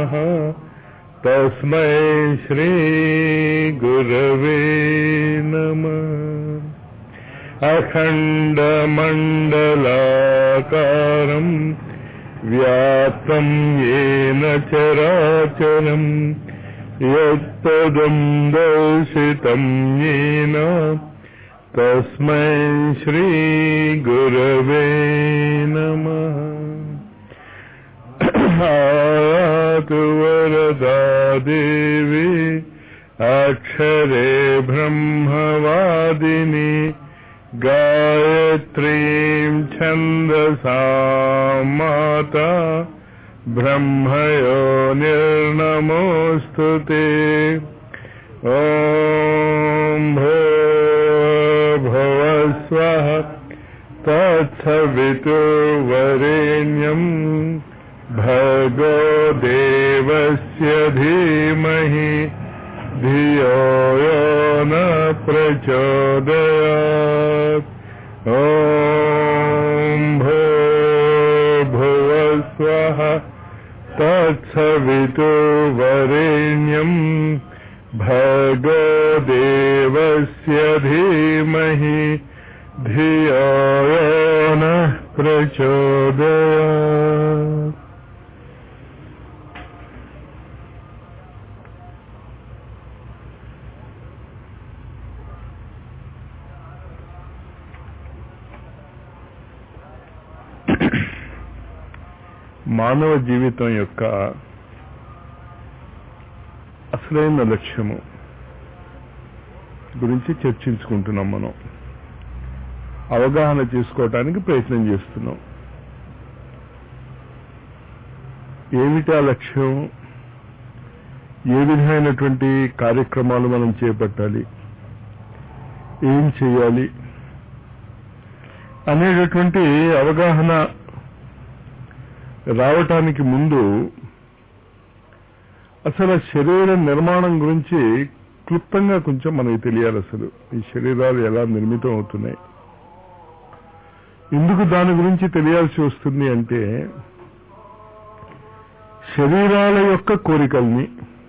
తస్మై శ్రీ గురవే నమః అఖండమండలాకారం వ్యాప్తం ఏన చరాచరం యత్పదం దర్శితం येन తస్మై శ్రీ గురవే నమః ఆయాతు వరదా దేవి అక్షరే బ్రహ్మవాదిని గాయత్రీం ఛందసా మాతా బ్రహ్మయో నిర్నమోऽस्तु ते ॐ भुवस्वः तत्सवितुर्वरेण्यम् भगो देवस्य धीमहि धियो यो न प्रचोदयात् ॐ भुवस्वः तत्सवितुर्वरेण्यम् भगो देवस्य धीमहि धियो यो नः प्रचोदयात् మానవ జీవితం యొక్క అసలైన లక్ష్యము గురించి చర్చించుకుంటున్నాం మనం అవగాహన చేసుకోవటానికి ప్రయత్నం చేస్తున్నాం ఏమిటి ఆ లక్ష్యం ఏ విధమైనటువంటి కార్యక్రమాలు మనం చేపట్టాలి ఏం చేయాలి అనేటటువంటి అవగాహన రావటానికి ముందు అసలు శరీర నిర్మాణం గురించి క్లుప్తంగా కొంచెం మనకి తెలియాలి అసలు ఈ శరీరాలు ఎలా నిర్మితం అవుతున్నాయి ఎందుకు దాని గురించి తెలియాల్సి వస్తుంది అంటే శరీరాల యొక్క కోరికల్ని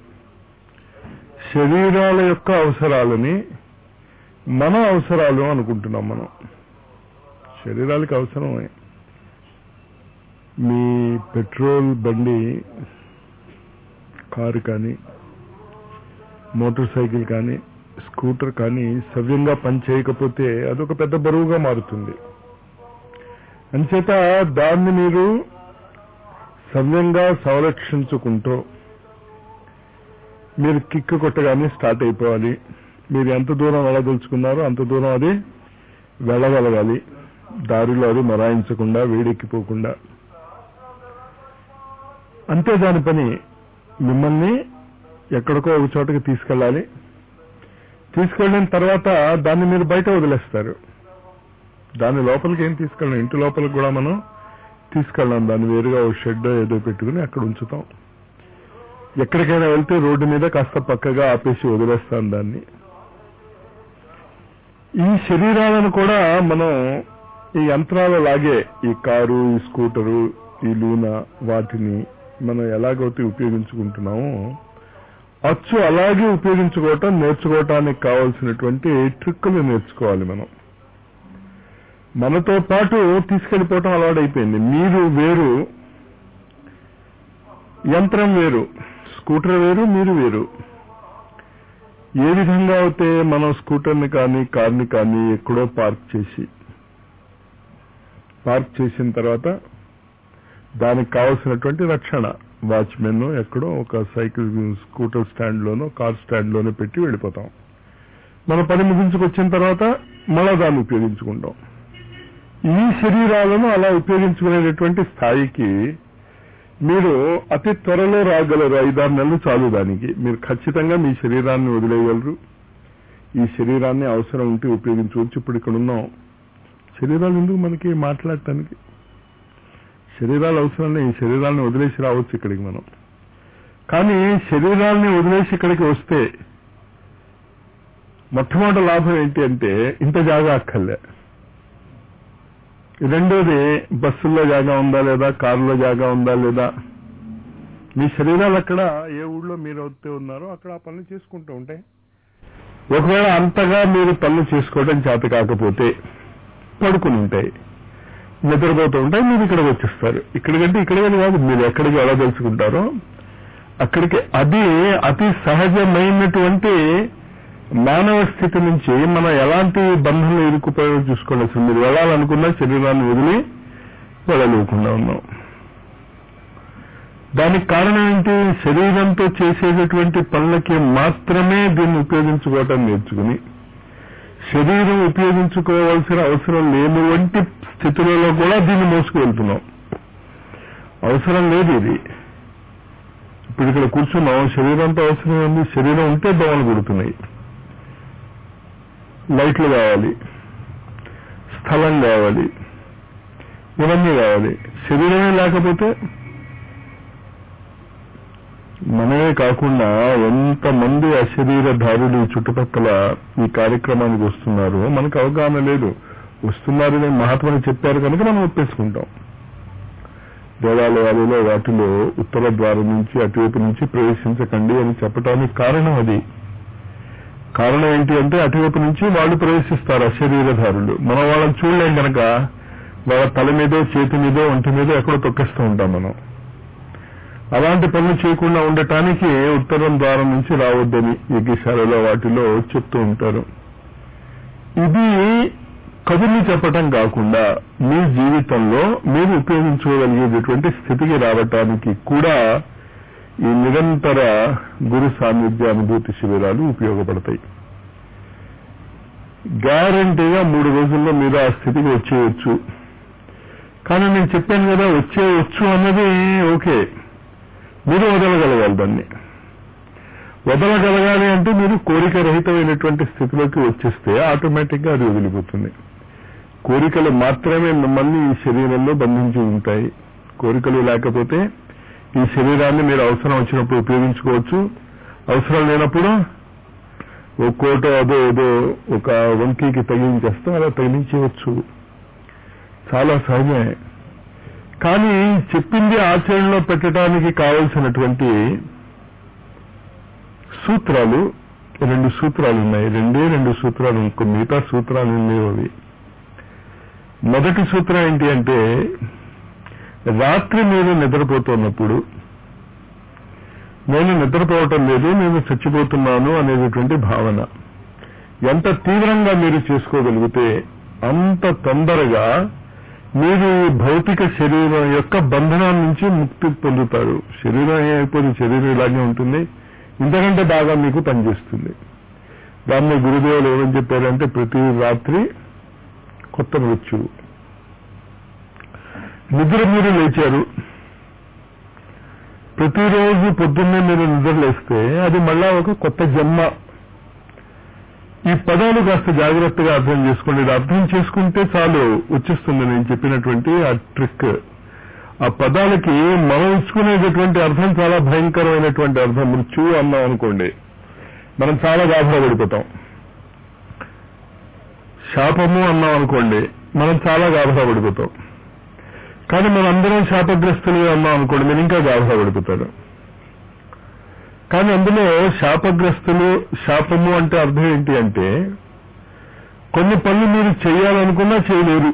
శరీరాల యొక్క అవసరాలని మన అవసరాలు అనుకుంటున్నాం మనం శరీరాలకు అవసరమే మీ పెట్రోల్ బండి కారు కానీ మోటార్ సైకిల్ కానీ స్కూటర్ కానీ సవ్యంగా పనిచేయకపోతే అదొక పెద్ద బరువుగా మారుతుంది అంచేత దాన్ని మీరు సవ్యంగా సంరక్షించుకుంటూ మీరు కిక్ కొట్టగానే స్టార్ట్ అయిపోవాలి మీరు ఎంత దూరం వెళ్ళదలుచుకున్నారో అంత దూరం అది వెళ్ళగలగాలి దారిలో అది మొరాయించకుండా వేడెక్కిపోకుండా అంతే దాని పని మిమ్మల్ని ఎక్కడికో ఒక చోటకి తీసుకెళ్ళాలి తీసుకెళ్ళిన తర్వాత దాన్ని మీరు బయట వదిలేస్తారు దాని లోపలికి ఏం తీసుకెళ్ళం ఇంటి లోపలికి కూడా మనం తీసుకెళ్ళాం దాన్ని వేరుగా ఓ షెడ్ ఏదో పెట్టుకుని అక్కడ ఉంచుతాం ఎక్కడికైనా వెళ్తే రోడ్డు మీద కాస్త పక్కగా ఆపేసి వదిలేస్తాం దాన్ని ఈ శరీరాలను కూడా మనం ఈ యంత్రాల లాగే ఈ కారు ఈ స్కూటరు ఈ లూనా వాటిని మనం ఎలాగైతే ఉపయోగించుకుంటున్నామో అచ్చు అలాగే ఉపయోగించుకోవటం నేర్చుకోవటానికి కావాల్సినటువంటి ట్రిక్కులు నేర్చుకోవాలి మనం మనతో పాటు తీసుకెళ్లిపోవటం అలవాడైపోయింది మీరు వేరు యంత్రం వేరు స్కూటర్ వేరు మీరు వేరు ఏ విధంగా అయితే మనం స్కూటర్ని కానీ కార్ని కానీ ఎక్కడో పార్క్ చేసి పార్క్ చేసిన తర్వాత దానికి కావలసినటువంటి రక్షణ వాచ్మెన్ ఎక్కడో ఒక సైకిల్ స్కూటర్ స్టాండ్ లోనో కార్ స్టాండ్ లోనో పెట్టి వెళ్ళిపోతాం మన పని ముగించుకొచ్చిన తర్వాత మళ్ళా దాన్ని ఉపయోగించుకుంటాం ఈ శరీరాలను అలా ఉపయోగించుకునేటటువంటి స్థాయికి మీరు అతి త్వరలో రాగలరు ఐదారు నెలలు చాలు దానికి మీరు ఖచ్చితంగా మీ శరీరాన్ని వదిలేయగలరు ఈ శరీరాన్ని అవసరం ఉంటే ఉపయోగించవచ్చు ఇప్పుడు ఇక్కడ ఉన్నాం శరీరాలు ఎందుకు మనకి మాట్లాడటానికి శరీరాలు అవసరం లేదు ఈ శరీరాన్ని వదిలేసి రావచ్చు ఇక్కడికి మనం కానీ శరీరాన్ని వదిలేసి ఇక్కడికి వస్తే మొట్టమొదటి లాభం ఏంటి అంటే ఇంత జాగా అక్కర్లే రెండోది బస్సుల్లో జాగా ఉందా లేదా కారులో జాగా ఉందా లేదా మీ శరీరాలు అక్కడ ఏ ఊళ్ళో మీరు అవుతూ ఉన్నారో అక్కడ ఆ పనులు చేసుకుంటూ ఉంటాయి ఒకవేళ అంతగా మీరు పనులు చేసుకోవడం చేత కాకపోతే పడుకుని ఉంటాయి నిద్రపోతూ ఉంటాయి మీరు ఇక్కడికి వచ్చేస్తారు ఇక్కడికంటే ఇక్కడికని కాదు మీరు ఎక్కడికి ఎలా తెలుసుకుంటారో అక్కడికి అది అతి సహజమైనటువంటి మానవ స్థితి నుంచి మనం ఎలాంటి బంధంలో ఇరుక్కుపోయో చూసుకోండి అసలు మీరు వెళ్ళాలనుకున్న శరీరాన్ని వదిలి వెళ్ళలేకుండా ఉన్నాం దానికి కారణం ఏంటి శరీరంతో చేసేటటువంటి పనులకి మాత్రమే దీన్ని ఉపయోగించుకోవటం నేర్చుకుని శరీరం ఉపయోగించుకోవాల్సిన అవసరం లేనివంటి స్థితులలో కూడా దీన్ని మోసుకువెళ్తున్నాం అవసరం లేదు ఇది ఇప్పుడు ఇక్కడ కూర్చున్నాం శరీరంతో అవసరం ఉంది శరీరం ఉంటే దోమలు కొడుతున్నాయి లైట్లు కావాలి స్థలం కావాలి ఇవన్నీ కావాలి శరీరమే లేకపోతే మనమే కాకుండా ఎంతమంది అశరీరధారులు ఈ చుట్టుపక్కల ఈ కార్యక్రమానికి వస్తున్నారు మనకు అవగాహన లేదు వస్తున్నారని మహాత్ములు చెప్పారు కనుక మనం ఒప్పేసుకుంటాం దేవాలయాలలో వాటిలో ఉత్తర ద్వారం నుంచి అటువైపు నుంచి ప్రవేశించకండి అని చెప్పడానికి కారణం అది కారణం ఏంటి అంటే అటువైపు నుంచి వాళ్ళు ప్రవేశిస్తారు అశరీరధారులు మనం వాళ్ళని చూడలేం కనుక వాళ్ళ తల మీదో చేతి మీదో ఒంటి మీదో ఎక్కడో తొక్కేస్తూ ఉంటాం మనం అలాంటి పనులు చేయకుండా ఉండటానికి ఉత్తరం ద్వారం నుంచి రావద్దని యజ్ఞశాలలో వాటిలో చెప్తూ ఉంటారు ఇది కబుర్లు చెప్పటం కాకుండా మీ జీవితంలో మీరు ఉపయోగించుకోగలిగేటటువంటి స్థితికి రావటానికి కూడా ఈ నిరంతర గురు సాన్నిధ్య అనుభూతి శిబిరాలు ఉపయోగపడతాయి గ్యారంటీగా మూడు రోజుల్లో మీరు ఆ స్థితికి వచ్చేయచ్చు కానీ నేను చెప్పాను కదా వచ్చేయచ్చు అన్నది ఓకే మీరు వదలగలగాలి దాన్ని వదలగలగాలి అంటే మీరు కోరిక రహితమైనటువంటి స్థితిలోకి వచ్చేస్తే ఆటోమేటిక్ గా అది వదిలిపోతుంది కోరికలు మాత్రమే మిమ్మల్ని ఈ శరీరంలో బంధించి ఉంటాయి కోరికలు లేకపోతే ఈ శరీరాన్ని మీరు అవసరం వచ్చినప్పుడు ఉపయోగించుకోవచ్చు అవసరం లేనప్పుడు ఓ కోట అదో ఏదో ఒక వంకీకి తగిలించేస్తాం అలా తగిలించవచ్చు చాలా సహజమే కానీ చెప్పింది ఆచరణలో పెట్టడానికి కావలసినటువంటి సూత్రాలు రెండు సూత్రాలు ఉన్నాయి రెండే రెండు సూత్రాలు ఇంకో మిగతా సూత్రాలు లేవు అవి మొదటి సూత్రం ఏంటి అంటే రాత్రి మీరు నిద్రపోతున్నప్పుడు నేను నిద్రపోవటం లేదు నేను చచ్చిపోతున్నాను అనేటటువంటి భావన ఎంత తీవ్రంగా మీరు చేసుకోగలిగితే అంత తొందరగా మీరు ఈ భౌతిక శరీరం యొక్క బంధనం నుంచి ముక్తి పొందుతారు శరీరం ఏమైపోతుంది శరీరం ఇలాగే ఉంటుంది ఇంతకంటే బాగా మీకు పనిచేస్తుంది దాన్ని గురుదేవులు ఏమని చెప్పారంటే ప్రతి రాత్రి కొత్త మృత్యువు నిద్ర మీరు లేచారు ప్రతిరోజు పొద్దున్నే మీరు నిద్రలేస్తే అది మళ్ళా ఒక కొత్త జన్మ ఈ పదాలు కాస్త జాగ్రత్తగా అర్థం చేసుకోండి ఇది అర్థం చేసుకుంటే చాలు వచ్చేస్తుంది నేను చెప్పినటువంటి ఆ ట్రిక్ ఆ పదాలకి మనం ఇచ్చుకునేటటువంటి అర్థం చాలా భయంకరమైనటువంటి అర్థం మృత్యువు అన్నాం అనుకోండి మనం చాలా గాభరా పడిపోతాం శాపము అన్నాం అనుకోండి మనం చాలా గాభరా పడిపోతాం కానీ మనం అందరం శాపగ్రస్తులుగా ఉన్నాం అనుకోండి మీరు ఇంకా గాభరా పడిపోతారు కానీ అందులో శాపగ్రస్తులు శాపము అంటే అర్థం ఏంటి అంటే కొన్ని పనులు మీరు చేయాలనుకున్నా చేయలేరు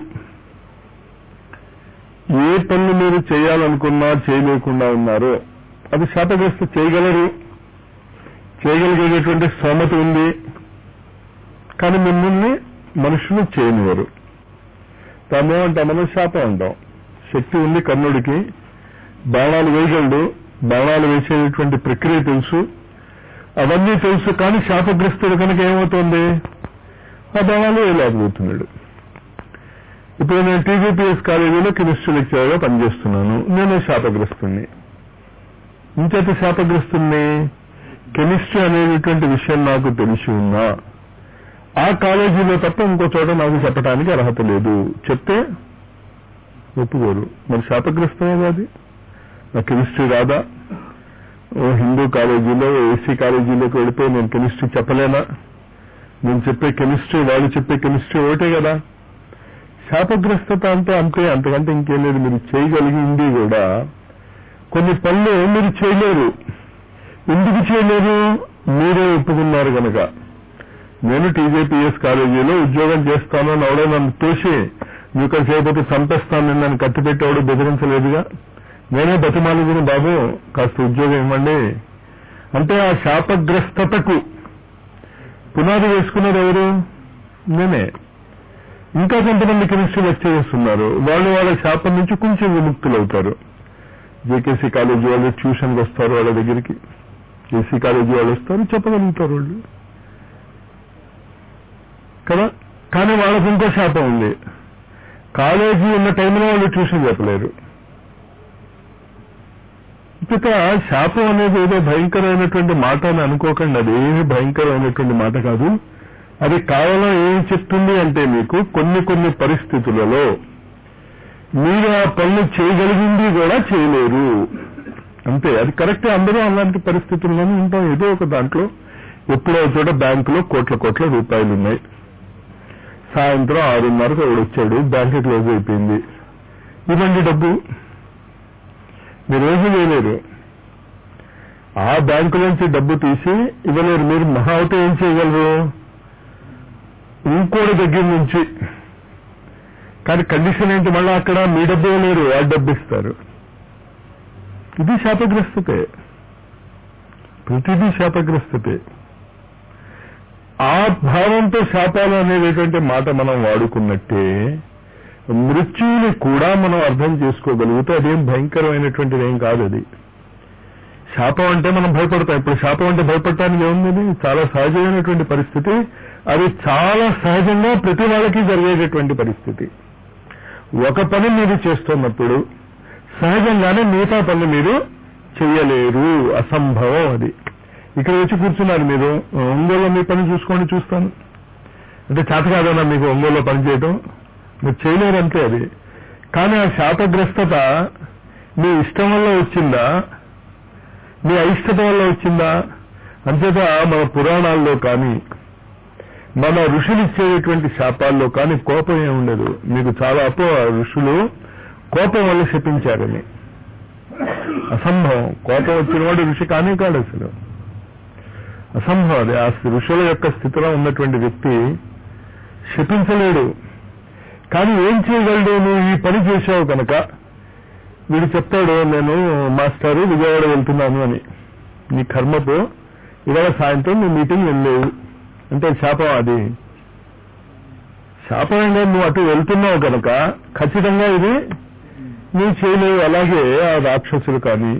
ఏ పనులు మీరు చేయాలనుకున్నా చేయలేకుండా ఉన్నారో అది శాపగ్రస్తు చేయగలరు చేయగలిగేటటువంటి స్తోమత ఉంది కానీ మిమ్మల్ని మనుషులు చేయనివారు తాము అంటే మనం శాపం అంటాం శక్తి ఉంది కర్ణుడికి బాణాలు వేయగలడు బాణాలు వేసేటటువంటి ప్రక్రియ తెలుసు అవన్నీ తెలుసు కానీ శాపగ్రస్తుడు కనుక ఏమవుతోంది ఆ బాణాలు వేయలేకపోతున్నాడు ఇప్పుడు నేను టీజీపీఎస్ కాలేజీలో కెమిస్ట్రీ లెక్చరర్గా పనిచేస్తున్నాను నేను శాపగ్రస్తుణ్ణి ఇంచేత శాపగ్రస్తుణ్ణి కెమిస్ట్రీ అనేటటువంటి విషయం నాకు తెలిసి ఉన్నా ఆ కాలేజీలో తప్ప ఇంకో చోట నాకు చెప్పడానికి అర్హత లేదు చెప్తే ఒప్పుకోరు మరి శాపగ్రస్తమే కాదు నాకు కెమిస్ట్రీ రాదా ఓ హిందూ కాలేజీలో ఏసీ కాలేజీలోకి వెళితే నేను కెమిస్ట్రీ చెప్పలేనా నేను చెప్పే కెమిస్ట్రీ వాళ్ళు చెప్పే కెమిస్ట్రీ ఒకటే కదా శాపగ్రస్తత అంటే అంతే అంతకంటే ఇంకేం లేదు మీరు చేయగలిగింది కూడా కొన్ని పనులు మీరు చేయలేరు ఎందుకు చేయలేరు మీరే ఒప్పుకున్నారు కనుక నేను టీజేపీఎస్ కాలేజీలో ఉద్యోగం చేస్తాను అని ఎవడో నన్ను తోసి నువ్వు ఇక్కడ చేయకపోతే చంపేస్తాను నేను నన్ను కత్తి పెట్టేవాడు బెదిరించలేదుగా నేనే బతిమాలుగుని బాబు కాస్త ఉద్యోగం ఇవ్వండి అంటే ఆ శాపగ్రస్తతకు పునాది వేసుకున్నది ఎవరు నేనే ఇంకా కొంతమంది కెమిస్ట్రీ వచ్చేస్తున్నారు వాళ్ళు వాళ్ళ శాపం నుంచి కొంచెం విముక్తులు అవుతారు జేకేసీ కాలేజీ వాళ్ళు ట్యూషన్కి వస్తారు వాళ్ళ దగ్గరికి ఏసీ కాలేజీ వాళ్ళు వస్తారు చెప్పగలుగుతారు వాళ్ళు కదా కానీ వాళ్ళకు ఇంకో శాపం ఉంది కాలేజీ ఉన్న టైంలో వాళ్ళు ట్యూషన్ చెప్పలేరు ఇక శాపం అనేది ఏదో భయంకరమైనటువంటి మాట అని అనుకోకండి అది ఏమి భయంకరమైనటువంటి మాట కాదు అది కేవలం ఏం చెప్తుంది అంటే మీకు కొన్ని కొన్ని పరిస్థితులలో మీరు ఆ పనులు చేయగలిగింది కూడా చేయలేరు అంతే అది కరెక్టే అందరూ అలాంటి పరిస్థితుల్లోనే ఉంటాం ఏదో ఒక దాంట్లో ఎప్పుడో చోట బ్యాంకులో కోట్ల కోట్ల రూపాయలు ఉన్నాయి సాయంత్రం ఆరున్నరకు ఒకడు వచ్చాడు బ్యాంక్ క్లోజ్ అయిపోయింది ఇవ్వండి డబ్బు మీరు ఏమీ చేయలేరు ఆ బ్యాంకు నుంచి డబ్బు తీసి ఇవ్వలేరు మీరు మహా అవుతే ఏం చేయగలరు ఇంకోటి దగ్గర నుంచి కానీ కండిషన్ ఏంటి మళ్ళీ అక్కడ మీ డబ్బు లేరు ఆ డబ్బు ఇస్తారు ఇది శాపగ్రస్తతే ప్రతిదీ శాపగ్రస్తతే ఆ భావంతో శాపాలు అనేటటువంటి మాట మనం వాడుకున్నట్టే మృత్యువుని కూడా మనం అర్థం చేసుకోగలిగితే అదేం భయంకరమైనటువంటిది ఏం కాదు అది శాపం అంటే మనం భయపడతాం ఇప్పుడు శాపం అంటే భయపడటానికి ఏముంది చాలా సహజమైనటువంటి పరిస్థితి అది చాలా సహజంగా ప్రతి వాళ్ళకి జరిగేటటువంటి పరిస్థితి ఒక పని మీరు చేస్తున్నప్పుడు సహజంగానే మిగతా పనులు మీరు చెయ్యలేరు అసంభవం అది ఇక్కడ వచ్చి కూర్చున్నారు మీరు ఒంగోలులో మీ పని చూసుకోండి చూస్తాను అంటే చేత కాదన్నా మీకు ఒంగోలులో పని చేయటం మీరు చేయలేరు అంతే అది కానీ ఆ శాపగ్రస్తత మీ ఇష్టం వల్ల వచ్చిందా మీ అయిష్టత వల్ల వచ్చిందా అంతేత మన పురాణాల్లో కానీ మన ఋషులు ఇచ్చేటటువంటి శాపాల్లో కానీ కోపం ఏమి ఉండదు మీకు చాలా అపో ఋషులు కోపం వల్ల శపించారని అసంభవం కోపం వచ్చిన వాడు ఋషి కానీ కాడు అసలు అసంభవం అది ఆ ఋషుల యొక్క స్థితిలో ఉన్నటువంటి వ్యక్తి శపించలేడు కానీ ఏం చేయగలడు నువ్వు ఈ పని చేశావు కనుక వీడు చెప్తాడు నేను మాస్టారు విజయవాడ వెళ్తున్నాను అని నీ కర్మతో ఇవాళ సాయంత్రం నువ్వు మీటింగ్ వెళ్ళలేవు అంటే శాపం అది శాపం ఏంటంటే నువ్వు అటు వెళ్తున్నావు కనుక ఖచ్చితంగా ఇది నువ్వు చేయలేవు అలాగే ఆ రాక్షసులు కానీ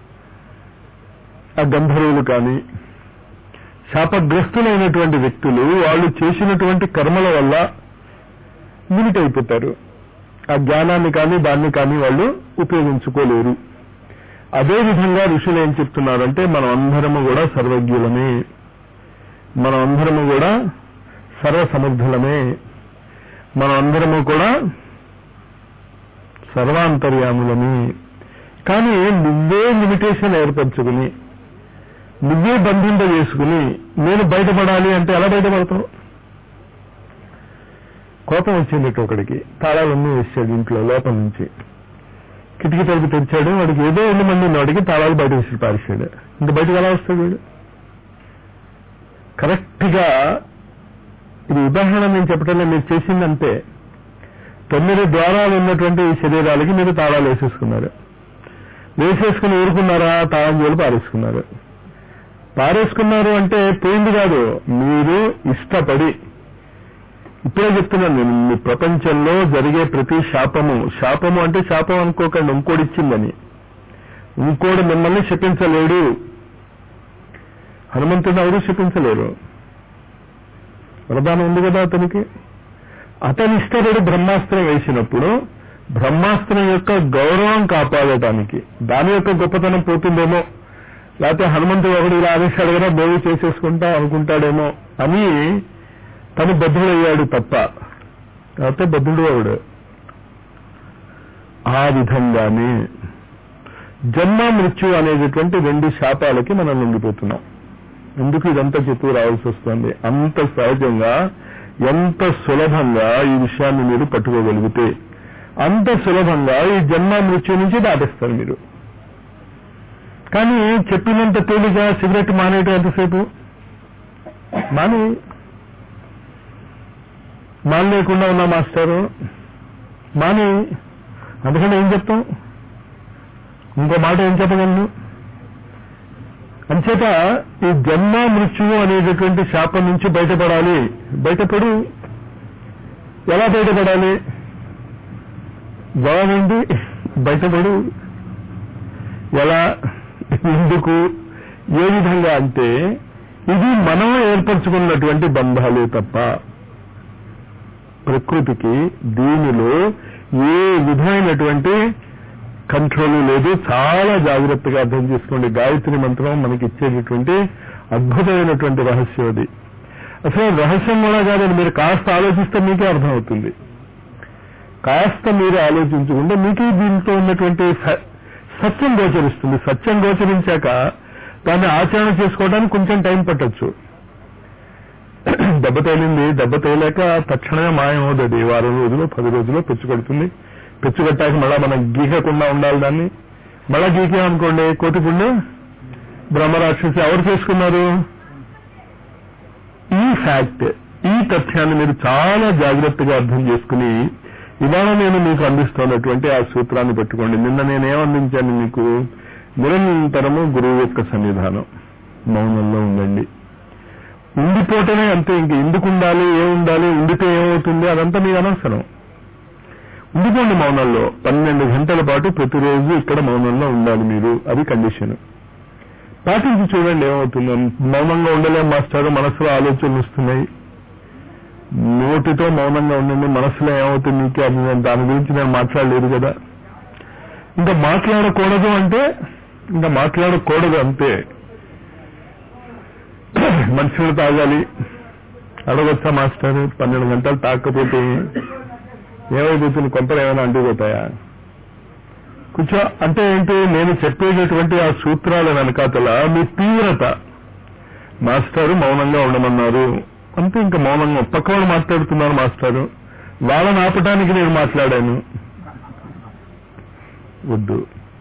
ఆ గంధర్వులు కానీ శాపగ్రస్తులైనటువంటి వ్యక్తులు వాళ్ళు చేసినటువంటి కర్మల వల్ల లిమిట్ అయిపోతారు ఆ జ్ఞానాన్ని కానీ దాన్ని కానీ వాళ్ళు ఉపయోగించుకోలేరు అదే విధంగా ఋషులు ఏం చెప్తున్నారంటే మనం అందరము కూడా సర్వజ్ఞులమే మనం అందరము కూడా సర్వసమర్థులమే మనం అందరము కూడా సర్వాంతర్యాములని కానీ నువ్వే లిమిటేషన్ ఏర్పరచుకుని నువ్వే బంధింప చేసుకుని నేను బయటపడాలి అంటే ఎలా బయటపడతావు కోపం వచ్చింది ఒకడికి తాళాలన్నీ వేసాడు ఇంట్లో లోపల నుంచి కిటికీ తలుపు తెరిచాడు వాడికి ఏదో ఎన్ని మంది వాడికి తాళాలు బయట విసిరి పారేశాడు ఇంకా బయటకు ఎలా వస్తాడు వీడు కరెక్ట్ గా ఇది ఉదాహరణ నేను చెప్పటంలో మీరు చేసిందంటే తొమ్మిది ద్వారాలు ఉన్నటువంటి ఈ శరీరాలకి మీరు తాళాలు వేసేసుకున్నారు వేసేసుకుని ఊరుకున్నారా తాళం జోలు పారేసుకున్నారు పారేసుకున్నారు అంటే పోయింది కాదు మీరు ఇష్టపడి ఇప్పుడే చెప్తున్నాను నేను మీ ప్రపంచంలో జరిగే ప్రతి శాపము శాపము అంటే శాపం అనుకోకండి ఇంకోటి ఇచ్చిందని ఇంకోటి మిమ్మల్ని శపించలేడు హనుమంతుడు ఎవరు శపించలేరు వరదానం ఉంది కదా అతనికి అతని ఇష్టపడి బ్రహ్మాస్త్రం వేసినప్పుడు బ్రహ్మాస్త్రం యొక్క గౌరవం కాపాడటానికి దాని యొక్క గొప్పతనం పోతుందేమో లేకపోతే హనుమంతుడు ఒకడు ఇలా ఆదేశాడు కదా బోవి చేసేసుకుంటా అనుకుంటాడేమో అని తను బద్ధుడయ్యాడు తప్ప లేకపోతే బద్ధుడు అవడు ఆ విధంగానే జన్మ మృత్యు అనేటటువంటి రెండు శాపాలకి మనం లొంగిపోతున్నాం ఎందుకు ఇదంతా చెప్పు రావాల్సి వస్తుంది అంత సహజంగా ఎంత సులభంగా ఈ విషయాన్ని మీరు పట్టుకోగలిగితే అంత సులభంగా ఈ జన్మ మృత్యు నుంచి దాటిస్తారు మీరు కానీ చెప్పినంత తేలిగా సిగరెట్ మానేయటం ఎంతసేపు మాని మానలేకుండా ఉన్నా మాస్టారు మాని అందుకని ఏం చెప్తాం ఇంకో మాట ఏం చెప్పగలను అంచేత ఈ జన్మ మృత్యువు అనేటటువంటి శాపం నుంచి బయటపడాలి బయటపడు ఎలా బయటపడాలి జవాబేంటి బయటపడు ఎలా ఎందుకు ఏ విధంగా అంటే ఇది మనం ఏర్పరచుకున్నటువంటి బంధాలే తప్ప ప్రకృతికి దీనిలో ఏ విధమైనటువంటి కంట్రోల్ లేదు చాలా జాగ్రత్తగా అర్థం చేసుకోండి గాయత్రి మంత్రం మనకి ఇచ్చేటటువంటి అద్భుతమైనటువంటి రహస్యం అది అసలు రహస్యం కూడా కాదని మీరు కాస్త ఆలోచిస్తే మీకే అర్థమవుతుంది కాస్త మీరు ఆలోచించకుండా మీకే దీంట్లో ఉన్నటువంటి స- సత్యం గోచరిస్తుంది సత్యం గోచరించాక దాన్ని ఆచరణ చేసుకోవడానికి కొంచెం టైం పట్టొచ్చు దెబ్బ తేలింది దెబ్బ తేలాక తక్షణమే మాయమవుతుంది అది వారం రోజులు పది రోజులు పెచ్చుకొడుతుంది పెచ్చుకట్టాక మళ్ళా మనం గీకకుండా ఉండాలి దాన్ని మళ్ళా గీకామనుకోండి కోటిపుండు బ్రహ్మరాక్షసి ఎవరు చేసుకున్నారు ఈ ఫ్యాక్ట్ ఈ తథ్యాన్ని మీరు చాలా జాగ్రత్తగా అర్థం చేసుకుని ఇవాళ నేను మీకు అందిస్తున్నటువంటి ఆ సూత్రాన్ని పెట్టుకోండి నిన్న నేనేం అందించాను మీకు నిరంతరము గురువు యొక్క సన్నిధానం మౌనంలో ఉండండి ఉండిపోవటమే అంతే ఇంక ఎందుకు ఉండాలి ఏం ఉండాలి ఉండితే ఏమవుతుంది అదంతా మీకు అనవసరం ఉండిపోండి మౌనంలో పన్నెండు గంటల పాటు ప్రతిరోజు ఇక్కడ మౌనంలో ఉండాలి మీరు అది కండిషన్ పాటించి చూడండి ఏమవుతుందో మౌనంగా ఉండలేం మాస్టర్ మనసులో ఆలోచనలు వస్తున్నాయి నోటితో మౌనంగా ఉండండి మనసులో ఏమవుతుంది మీకే అది నేను దాని గురించి నేను మాట్లాడలేదు కదా ఇంకా మాట్లాడకూడదు అంటే ఇంకా మాట్లాడకూడదు అంతే మనుషులు తాగాలి అడగొచ్చా మాస్టర్ పన్నెండు గంటలు తాకపోతే ఏమైపోతుంది కొంపలు ఏమైనా అంటుకుపోతాయా కూర్చో అంటే ఏంటి నేను చెప్పేటటువంటి ఆ సూత్రాల వెనకాతల మీ తీవ్రత మాస్టారు మౌనంగా ఉండమన్నారు అంతే ఇంకా మౌనంగా పక్క వాళ్ళు మాట్లాడుతున్నారు మాస్టారు వాళ్ళని ఆపటానికి నేను మాట్లాడాను వద్దు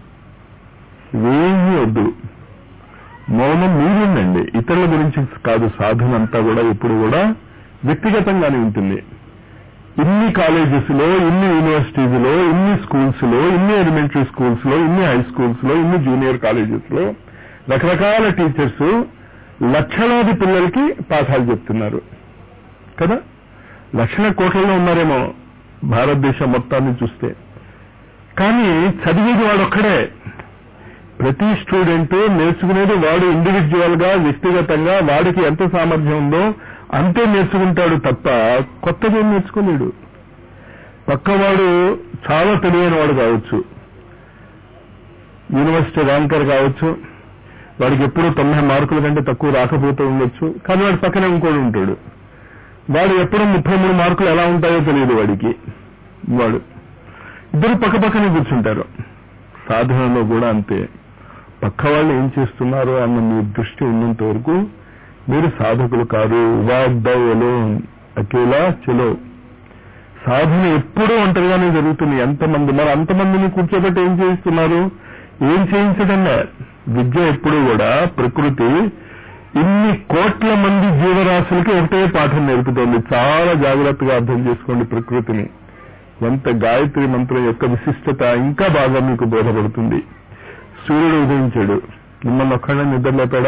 ఏమీ వద్దు మౌనం మీరుండండి ఇతరుల గురించి కాదు సాధన అంతా కూడా ఇప్పుడు కూడా వ్యక్తిగతంగానే ఉంటుంది ఇన్ని కాలేజెస్ లో ఇన్ని యూనివర్సిటీస్ లో ఇన్ని స్కూల్స్ లో ఇన్ని ఎలిమెంటరీ స్కూల్స్ లో ఇన్ని హై స్కూల్స్ లో ఇన్ని జూనియర్ కాలేజెస్ లో రకరకాల టీచర్స్ లక్షలాది పిల్లలకి పాఠాలు చెప్తున్నారు కదా లక్షల కోట్లలో ఉన్నారేమో భారతదేశం మొత్తాన్ని చూస్తే కానీ చదివేది వాడొక్కడే ప్రతి స్టూడెంట్ నేర్చుకునేది వాడు ఇండివిజువల్ గా వ్యక్తిగతంగా వాడికి ఎంత సామర్థ్యం ఉందో అంతే నేర్చుకుంటాడు తప్ప కొత్తగా ఏం నేర్చుకోలేడు పక్కవాడు చాలా తెలివైన వాడు కావచ్చు యూనివర్సిటీ ర్యాంకర్ కావచ్చు వాడికి ఎప్పుడూ తొంభై మార్కుల కంటే తక్కువ రాకపోతూ ఉండొచ్చు కానీ వాడి పక్కనే ఇంకోటి ఉంటాడు వాడు ఎప్పుడూ ముప్పై మూడు మార్కులు ఎలా ఉంటాయో తెలియదు వాడికి వాడు ఇద్దరు పక్క పక్కనే కూర్చుంటారు సాధనలో కూడా అంతే పక్క వాళ్ళు ఏం చేస్తున్నారు అన్న మీ దృష్టి ఉన్నంత వరకు మీరు సాధకులు కారు వాగ్దవలో అకేలా చెలో సాధన ఎప్పుడూ ఒంటరిగానే జరుగుతుంది ఎంతమంది మరి అంతమందిని కూర్చోబెట్టి ఏం చేయిస్తున్నారు ఏం చేయించడంలే విద్య ఎప్పుడూ కూడా ప్రకృతి ఇన్ని కోట్ల మంది జీవరాశులకి ఒకటే పాఠం నేర్పుతోంది చాలా జాగ్రత్తగా అర్థం చేసుకోండి ప్రకృతిని ఎంత గాయత్రి మంత్రం యొక్క విశిష్టత ఇంకా బాగా మీకు బోధపడుతుంది సూర్యుడు ఉదయించాడు మిమ్మల్ని ఒక్కడే నిద్ర లేపాడా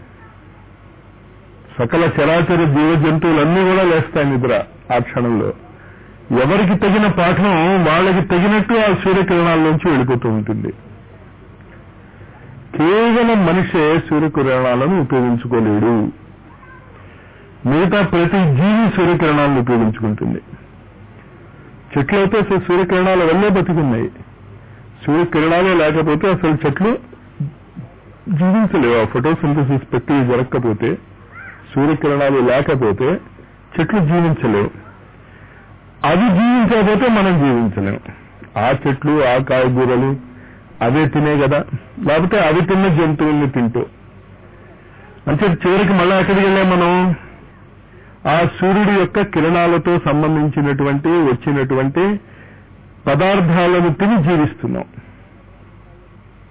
సకల చరాచర జీవ జంతువులన్నీ కూడా లేస్తాయి నిద్ర ఆ క్షణంలో ఎవరికి తగిన పాఠం వాళ్ళకి తగినట్టు ఆ సూర్యకిరణాల్లోంచి వెళ్ళిపోతూ ఉంటుంది కేవలం మనిషే సూర్యకిరణాలను ఉపయోగించుకోలేడు మిగతా ప్రతి జీవి సూర్యకిరణాలను ఉపయోగించుకుంటుంది చెట్లు అయితే అసలు సూర్యకిరణాల వల్లే బతికున్నాయి సూర్యకిరణాలే లేకపోతే అసలు చెట్లు జీవించలేవు ఆ ఫోటోసింథసిస్ ప్రక్రియ జరగకపోతే సూర్యకిరణాలు లేకపోతే చెట్లు జీవించలేవు అవి జీవించకపోతే మనం జీవించలేం ఆ చెట్లు ఆ కాయగూరలు అవే తినే కదా లేకపోతే అవి తిన్న జంతువుల్ని తింటూ అంటే చివరికి మళ్ళీ ఎక్కడికి వెళ్ళాం మనం ఆ సూర్యుడి యొక్క కిరణాలతో సంబంధించినటువంటి వచ్చినటువంటి పదార్థాలను తిని జీవిస్తున్నాం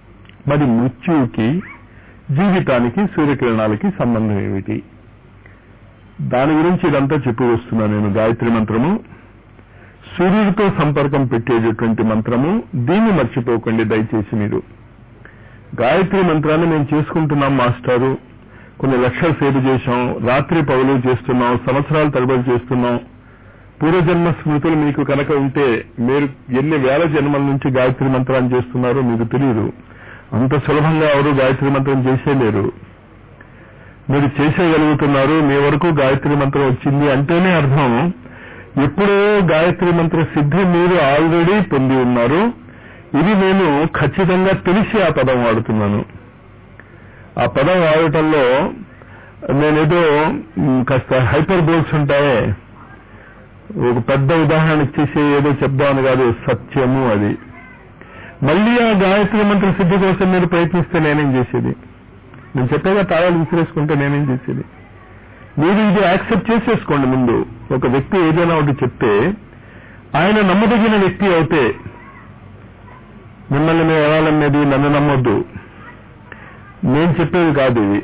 మరి మృత్యువుకి జీవితానికి సూర్యకిరణాలకి సంబంధం ఏమిటి దాని గురించి ఇదంతా చెప్పి వస్తున్నా నేను గాయత్రి మంత్రము సూర్యుడితో సంపర్కం పెట్టేటటువంటి మంత్రము దీన్ని మర్చిపోకండి దయచేసి మీరు గాయత్రి మంత్రాన్ని మేము చేసుకుంటున్నాం మాస్టారు కొన్ని లక్షల సేవ చేశాం రాత్రి పగులు చేస్తున్నాం సంవత్సరాల తరబడి చేస్తున్నాం పూర్వజన్మ స్మృతులు మీకు కనుక ఉంటే మీరు ఎన్ని వేల జన్మల నుంచి గాయత్రి మంత్రాన్ని చేస్తున్నారో మీకు తెలియదు అంత సులభంగా ఎవరు గాయత్రి మంత్రం చేసేలేరు మీరు చేసేయగలుగుతున్నారు మీ వరకు గాయత్రి మంత్రం వచ్చింది అంటేనే అర్థం ఎప్పుడో గాయత్రి మంత్ర సిద్ధి మీరు ఆల్రెడీ పొంది ఉన్నారు ఇది నేను ఖచ్చితంగా తెలిసి ఆ పదం వాడుతున్నాను ఆ పదం వాడటంలో నేనేదో మ్, కాస్త హైపర్ బోల్స్ ఉంటాయే ఒక పెద్ద ఉదాహరణ ఇచ్చేసి ఏదో చెప్దామని కాదు సత్యము అది మళ్ళీ ఆ గాయత్రి మంత్ర సిద్ధి కోసం మీరు ప్రయత్నిస్తే నేనేం చేసేది నేను చెప్పేగా తాళాలు విసిరేసుకుంటే నేనేం చేసేది మీరు ఇది యాక్సెప్ట్ చేసేసుకోండి ముందు ఒక వ్యక్తి ఏదైనా ఒకటి చెప్తే ఆయన నమ్మదగిన వ్యక్తి అవుతే మిమ్మల్ని మేము ఎవరాలనేది నన్ను నమ్మొద్దు నేను చెప్పేది కాదు ఇది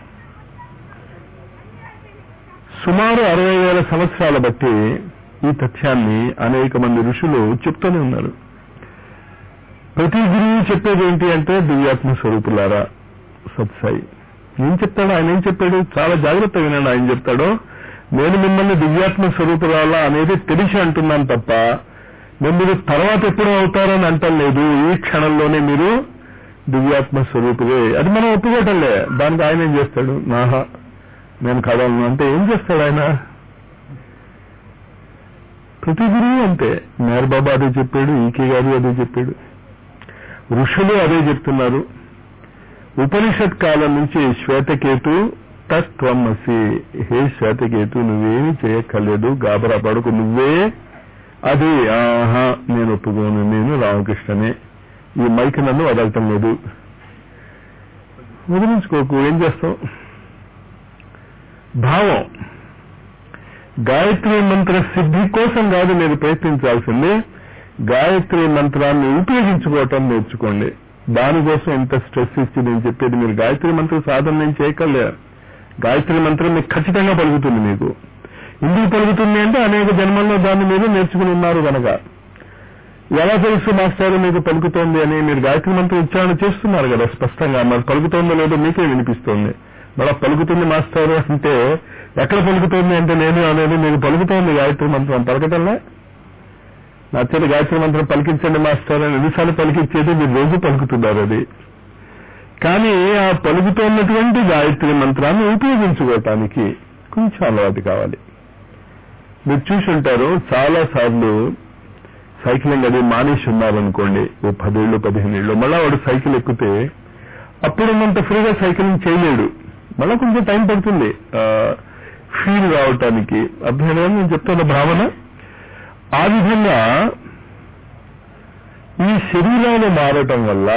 సుమారు అరవై వేల సంవత్సరాల బట్టి ఈ తథ్యాన్ని అనేక మంది ఋషులు చెప్తూనే ఉన్నారు ప్రతి గురువు చెప్పేది ఏంటి అంటే దివ్యాత్మ స్వరూపులారా సత్సాయి ఏం చెప్తాడు ఆయన ఏం చెప్పాడు చాలా జాగ్రత్త వినండి ఆయన చెప్తాడో నేను మిమ్మల్ని దివ్యాత్మ స్వరూపురాలా అనేది తెలిసి అంటున్నాను తప్ప నేను మీరు తర్వాత ఎప్పుడు అవుతారని అంటలేదు ఈ క్షణంలోనే మీరు దివ్యాత్మ స్వరూపులే అది మనం ఒప్పుకోవటంలే దానికి ఆయన ఏం చేస్తాడు నాహా నేను కావాలను అంటే ఏం చేస్తాడు ఆయన ప్రతి గురువు అంతే మేర్ బాబా అదే చెప్పాడు ఈకే గారు అదే చెప్పాడు ఋషులు అదే చెప్తున్నారు ఉపనిషత్ కాలం నుంచి శ్వేతకేతు తత్వమసి హే శ్వేతకేతు నువ్వేమి చేయక్కర్లేదు గాబరా పడుకు నువ్వే అది ఆహా నేను ఒప్పుకోను నేను రామకృష్ణనే ఈ మైక్ నన్ను వదలటం లేదు వదిలించుకోకు ఏం చేస్తావు భావం గాయత్రి మంత్ర సిద్ధి కోసం కాదు మీరు ప్రయత్నించాల్సింది గాయత్రి మంత్రాన్ని ఉపయోగించుకోవటం నేర్చుకోండి దానికోసం ఎంత స్ట్రెస్ ఇచ్చి నేను చెప్పేది మీరు గాయత్రి మంత్ర సాధన నేను చేయగలే గాయత్రి మంత్రం మీకు ఖచ్చితంగా పలుకుతుంది మీకు ఎందుకు పలుకుతుంది అంటే అనేక జన్మల్లో దాన్ని మీరు నేర్చుకుని ఉన్నారు కనుక ఎలా తెలుసు మాస్టారు మీకు పలుకుతోంది అని మీరు గాయత్రి మంత్రం ఉచ్చారణ చేస్తున్నారు కదా స్పష్టంగా మరి పలుకుతోందో లేదో మీకే వినిపిస్తోంది మళ్ళా పలుకుతుంది మాస్టారు అంటే ఎక్కడ పలుకుతోంది అంటే నేను అనేది మీకు పలుకుతోంది గాయత్రి మంత్రం పలకటంలే నా చేత గాయత్రి మంత్రం పలికించండి మాస్టర్ అని ఎన్నిసార్లు పలికించేది మీరు రోజు పలుకుతున్నారు అది కానీ ఆ పలుకుతున్నటువంటి గాయత్రి మంత్రాన్ని ఉపయోగించుకోవటానికి కొంచెం అలవాటు కావాలి మీరు చూసి ఉంటారు చాలా సార్లు సైక్లింగ్ అది మానేసి ఉన్నారనుకోండి ఓ పదేళ్ళు పదిహేనేళ్ళు మళ్ళా వాడు సైకిల్ ఎక్కితే అప్పుడున్నంత ఫ్రీగా సైక్లింగ్ చేయలేడు మళ్ళా కొంచెం టైం పడుతుంది ఫీల్ రావటానికి అర్థమైనా నేను చెప్తున్న భావన ఆ విధంగా ఈ శరీరాలు మారటం వల్ల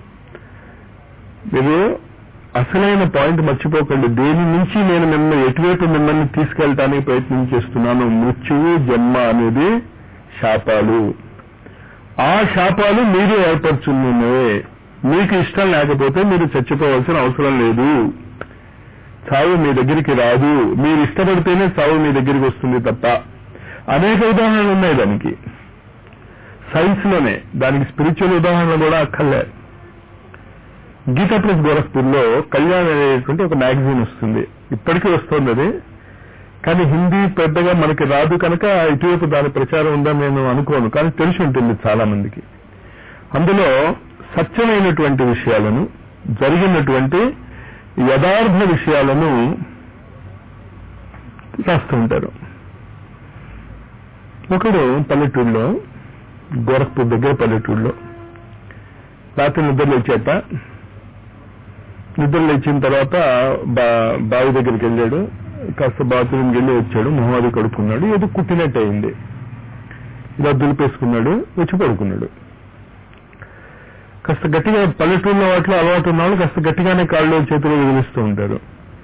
మీరు అసలైన పాయింట్ మర్చిపోకండి దేని నుంచి నేను మిమ్మల్ని ఎటువైపు మిమ్మల్ని తీసుకెళ్ళటానికి ప్రయత్నం చేస్తున్నాను మృత్యువు జన్మ అనేది శాపాలు ఆ శాపాలు మీరు ఏర్పరచున్నవే మీకు ఇష్టం లేకపోతే మీరు చచ్చిపోవాల్సిన అవసరం లేదు చావు మీ దగ్గరికి రాదు మీరు ఇష్టపడితేనే చావు మీ దగ్గరికి వస్తుంది తప్ప అనేక ఉదాహరణలు ఉన్నాయి దానికి సైన్స్ లోనే దానికి స్పిరిచువల్ ఉదాహరణలు కూడా అక్కర్లే గీతా ప్లస్ గోరఖ్పూర్ లో కళ్యాణ్ అనేటువంటి ఒక మ్యాగజైన్ వస్తుంది ఇప్పటికీ వస్తుంది అది కానీ హిందీ పెద్దగా మనకి రాదు కనుక ఇటువైపు దాని ప్రచారం ఉందని నేను అనుకోను కానీ తెలిసి ఉంటుంది చాలా మందికి అందులో సత్యమైనటువంటి విషయాలను జరిగినటువంటి యథార్థ విషయాలను రాస్తూ ఉంటారు ఒకడు పల్లెటూరులో గోరఖ్పూర్ దగ్గర పల్లెటూరులో రాత్రి నిద్ర లేచాట నిద్ర లేచిన తర్వాత బా- బావి దగ్గరికి వెళ్ళాడు కాస్త బాత్రూమ్కి వెళ్ళి వచ్చాడు మొహమ్మది కడుక్కున్నాడు ఏదో కుట్టినట్టు అయింది ఇలా దులిపేసుకున్నాడు వచ్చి పడుకున్నాడు కాస్త గట్టిగా పల్లెటూరులో వాటిలో అలవాటు ఉన్నవాళ్ళు కాస్త గట్టిగానే కాళ్ళు చేతులు వదిలిస్తూ ఉంటారు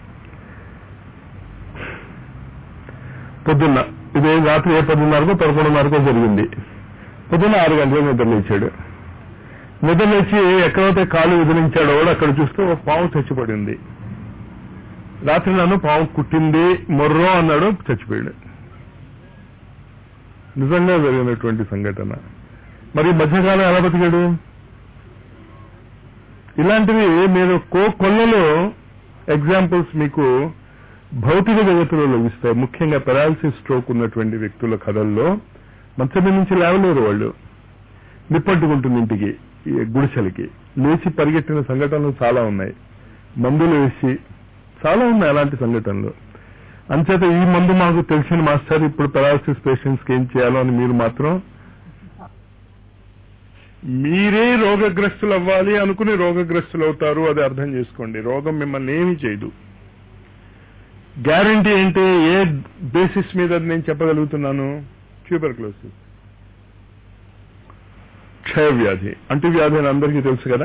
పొద్దున్న ఇదే రాత్రి ఏ పదిన్నరకో పదకొండున్నరకో జరిగింది పొద్దున్న ఆరు గంటలకు నిద్ర లేచాడు నిద్ర లేచి ఎక్కడైతే కాలు వదిలించాడో వాడు అక్కడ చూస్తే ఒక పాము చచ్చిపడింది రాత్రి నన్ను పాము కుట్టింది మొర్రో అన్నాడు చచ్చిపోయాడు నిజంగా జరిగినటువంటి సంఘటన మరి ఈ మధ్యకాలం ఎలా బతికాడు ఇలాంటివి మీరు కో కొల్లలో ఎగ్జాంపుల్స్ మీకు భౌతిక జగత్తులో లభిస్తాయి ముఖ్యంగా పెరాలసిస్ స్ట్రోక్ ఉన్నటువంటి వ్యక్తుల కథల్లో మంచం మీద నుంచి లేవలేరు వాళ్ళు నిప్పట్టుకుంటుంది ఇంటికి ఈ గుడిసెలకి లేచి పరిగెట్టిన సంఘటనలు చాలా ఉన్నాయి మందులు వేసి చాలా ఉన్నాయి అలాంటి సంఘటనలు అంచేత ఈ మందు మాకు తెలిసిన మాస్టర్ ఇప్పుడు పెరాలసిస్ పేషెంట్స్ కి ఏం చేయాలో అని మీరు మాత్రం మీరే రోగగ్రస్తులు అవ్వాలి అనుకుని రోగగ్రస్తులు అవుతారు అది అర్థం చేసుకోండి రోగం మిమ్మల్ని ఏమీ చేయదు గ్యారంటీ ఏంటి ఏ బేసిస్ మీద అది నేను చెప్పగలుగుతున్నాను ట్యూబర్క్లోసిస్ క్షయవ్యాధి అంటువ్యాధి అని అందరికీ తెలుసు కదా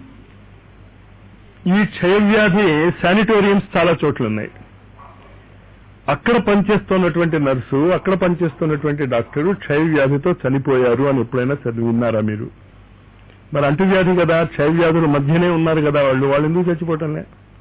ఈ క్షయవ్యాధి శానిటోరియంస్ చాలా చోట్ల ఉన్నాయి అక్కడ పనిచేస్తున్నటువంటి నర్సు అక్కడ పనిచేస్తున్నటువంటి డాక్టరు క్షయవ్యాధితో చనిపోయారు అని ఎప్పుడైనా చదివి విన్నారా మీరు మరి అంటువ్యాధి కదా క్షయవ్యాధుల మధ్యనే ఉన్నారు కదా వాళ్ళు వాళ్ళు ఎందుకు చచ్చిపోవటంలే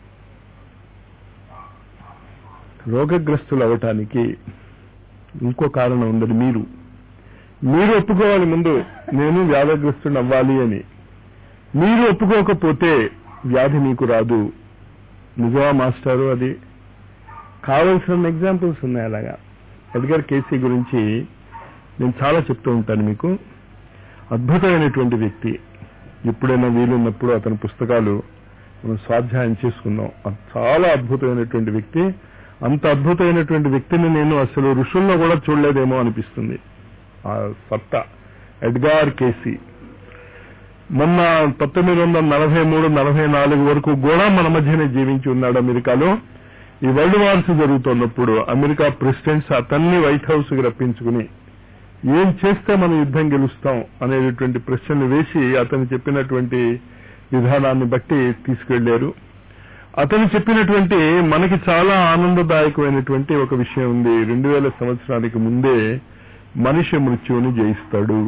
రోగగ్రస్తులు అవటానికి ఇంకో కారణం ఉందని మీరు మీరు ఒప్పుకోవాలి ముందు నేను వ్యాధగ్రస్తుని అవ్వాలి అని మీరు ఒప్పుకోకపోతే వ్యాధి మీకు రాదు నిజమా మాస్టారు అది కావలసిన ఎగ్జాంపుల్స్ ఉన్నాయి అలాగా ఎడ్గర్ కేసీ గురించి నేను చాలా చెప్తూ ఉంటాను మీకు అద్భుతమైనటువంటి వ్యక్తి ఎప్పుడైనా వీలున్నప్పుడు అతని పుస్తకాలు మనం స్వాధ్యాయం చేసుకుందాం అది చాలా అద్భుతమైనటువంటి వ్యక్తి అంత అద్భుతమైనటువంటి వ్యక్తిని నేను అసలు ఋషుల్లో కూడా చూడలేదేమో అనిపిస్తుంది ఆ సత్తా ఎడ్గార్ కేసీ మొన్న పంతొమ్మిది వందల నలభై మూడు నలభై నాలుగు వరకు కూడా మన మధ్యనే జీవించి ఉన్నాడు అమెరికాలో ఈ వరల్డ్ వార్స్ జరుగుతున్నప్పుడు అమెరికా ప్రెసిడెంట్స్ అతన్ని వైట్ హౌస్ కి రప్పించుకుని ఏం చేస్తే మనం యుద్ధం గెలుస్తాం అనేటటువంటి ప్రశ్నలు వేసి అతను చెప్పినటువంటి విధానాన్ని బట్టి తీసుకెళ్లారు అతను చెప్పినటువంటి మనకి చాలా ఆనందదాయకమైనటువంటి ఒక విషయం ఉంది రెండు వేల సంవత్సరానికి ముందే మనిషి మృత్యువుని జయిస్తాడు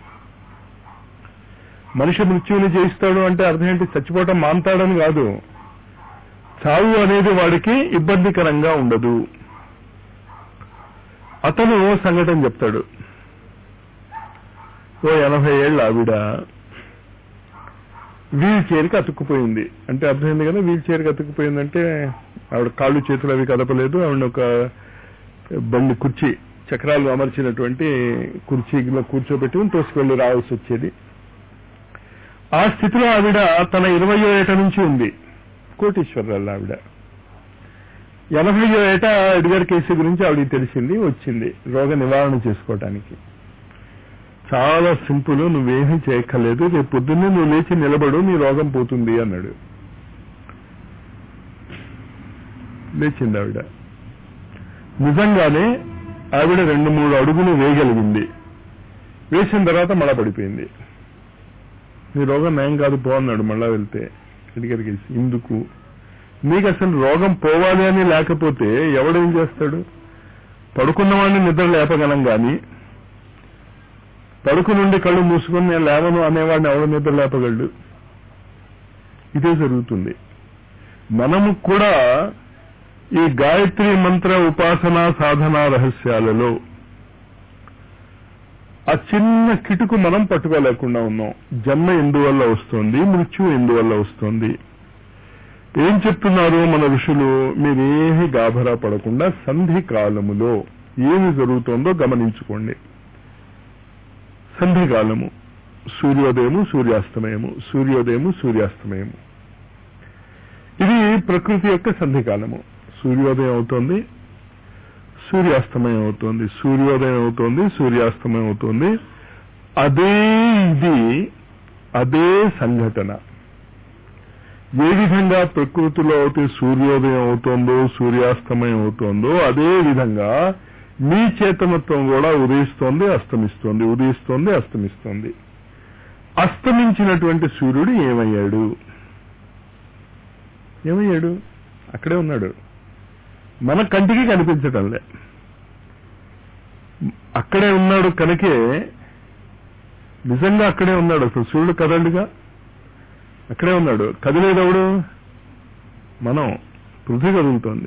మనిషి మృత్యువుని జయిస్తాడు అంటే అర్థం ఏంటి చచ్చిపోవటం మాంతాడని కాదు చావు అనేది వాడికి ఇబ్బందికరంగా ఉండదు అతను సంఘటన చెప్తాడు ఓ ఎనభై ఏళ్ళ ఆవిడ వీల్ చైర్కి అతుక్కుపోయింది అంటే అర్థమైంది కదా వీల్ చైర్కి అతుక్కుపోయిందంటే ఆవిడ కాళ్ళు చేతులు అవి కదపలేదు ఆవిడ ఒక బండి కుర్చీ చక్రాలు అమర్చినటువంటి కుర్చీలో కూర్చోబెట్టుకుని తోసుకెళ్ళి రావాల్సి వచ్చేది ఆ స్థితిలో ఆవిడ తన ఇరవయో ఏట నుంచి ఉంది కోటీశ్వరరాలు ఆవిడ ఎనభైయో ఏట ఎడ్గర్ కేసు గురించి ఆవిడకి తెలిసింది వచ్చింది రోగ నివారణ చేసుకోవటానికి చాలా సింపుల్ నువ్వేమీ చేయక్కర్లేదు రేపు పొద్దున్నే నువ్వు లేచి నిలబడు నీ రోగం పోతుంది అన్నాడు లేచింది ఆవిడ నిజంగానే ఆవిడ రెండు మూడు అడుగులు వేయగలిగింది వేసిన తర్వాత మళ్ళా పడిపోయింది నీ రోగం నయం కాదు పో అన్నాడు మళ్ళా వెళ్తే ఎడిగరికి ఇందుకు నీకు అసలు రోగం పోవాలి అని లేకపోతే ఎవడేం చేస్తాడు పడుకున్నవాడిని నిద్ర లేపగలం గాని పడుకు నుండి కళ్ళు మూసుకొని నేను లేవను అనేవాడిని ఎవడు నిద్ర లేపగలడు ఇదే జరుగుతుంది మనము కూడా ఈ గాయత్రి మంత్ర ఉపాసన సాధన రహస్యాలలో ఆ చిన్న కిటుకు మనం పట్టుకోలేకుండా ఉన్నాం జన్మ ఎందువల్ల వస్తుంది మృత్యు ఎందువల్ల వస్తుంది ఏం చెప్తున్నారు మన ఋషులు మీరేమీ గాభరా పడకుండా సంధి కాలములో ఏమి జరుగుతోందో గమనించుకోండి సంధి కాలము సూర్యోదయము సూర్యాస్తమయము సూర్యోదయము సూర్యాస్తమయము ఇది ప్రకృతి యొక్క సంధికాలము సూర్యోదయం అవుతోంది సూర్యాస్తమయం అవుతోంది సూర్యోదయం అవుతోంది సూర్యాస్తమయం అవుతోంది అదే ఇది అదే సంఘటన ఏ విధంగా ప్రకృతిలో అయితే సూర్యోదయం అవుతోందో సూర్యాస్తమయం అవుతోందో అదే విధంగా మీ చేతనత్వం కూడా ఉదయిస్తోంది అస్తమిస్తోంది ఉదయిస్తోంది అస్తమిస్తోంది అస్తమించినటువంటి సూర్యుడు ఏమయ్యాడు ఏమయ్యాడు అక్కడే ఉన్నాడు మన కంటికి కనిపించటంలే అక్కడే ఉన్నాడు కనుకే నిజంగా అక్కడే ఉన్నాడు అసలు సూర్యుడు కదలుగా అక్కడే ఉన్నాడు కదిలేదవుడు మనం పృథ్వీ కదులుతోంది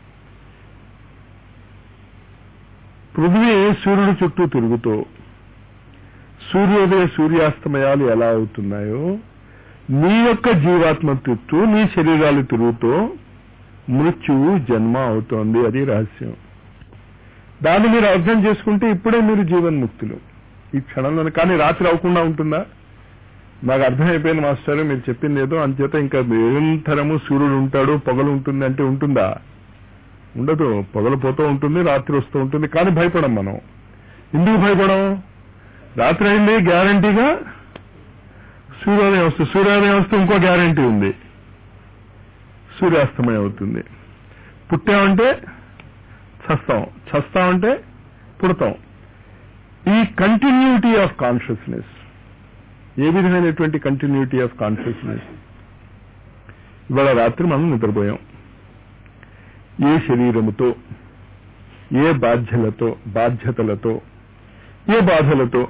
పృథ్వీ సూర్యుడు చుట్టూ తిరుగుతూ సూర్యోదయ సూర్యాస్తమయాలు ఎలా అవుతున్నాయో నీ యొక్క జీవాత్మ చుట్టూ నీ శరీరాలు తిరుగుతూ మృత్యువు జన్మ అవుతోంది అది రహస్యం దాన్ని మీరు అర్థం చేసుకుంటే ఇప్పుడే మీరు జీవన్ముక్తులు ఈ క్షణంలో కానీ రాత్రి అవ్వకుండా ఉంటుందా నాకు అర్థమైపోయింది మాస్టర్ మీరు చెప్పింది ఏదో అంచేత ఇంకా నిరంతరము సూర్యుడు ఉంటాడు పొగలు ఉంటుంది అంటే ఉంటుందా ఉండదు పొగలు పోతూ ఉంటుంది రాత్రి వస్తూ ఉంటుంది కానీ భయపడం మనం ఎందుకు భయపడం రాత్రి అయింది గ్యారంటీగా సూర్యోదయం వస్తుంది సూర్యోదయం వస్తే ఇంకో గ్యారంటీ ఉంది సూర్యాస్తమయం అవుతుంది పుట్టామంటే చస్తాం చస్తామంటే పుడతాం ఈ కంటిన్యూటీ ఆఫ్ కాన్షియస్నెస్ ఏ విధమైనటువంటి కంటిన్యూటీ ఆఫ్ కాన్షియస్నెస్ ఇవాళ రాత్రి మనం నిద్రపోయాం ఏ శరీరముతో ఏ బాధ్యలతో బాధ్యతలతో ఏ బాధలతో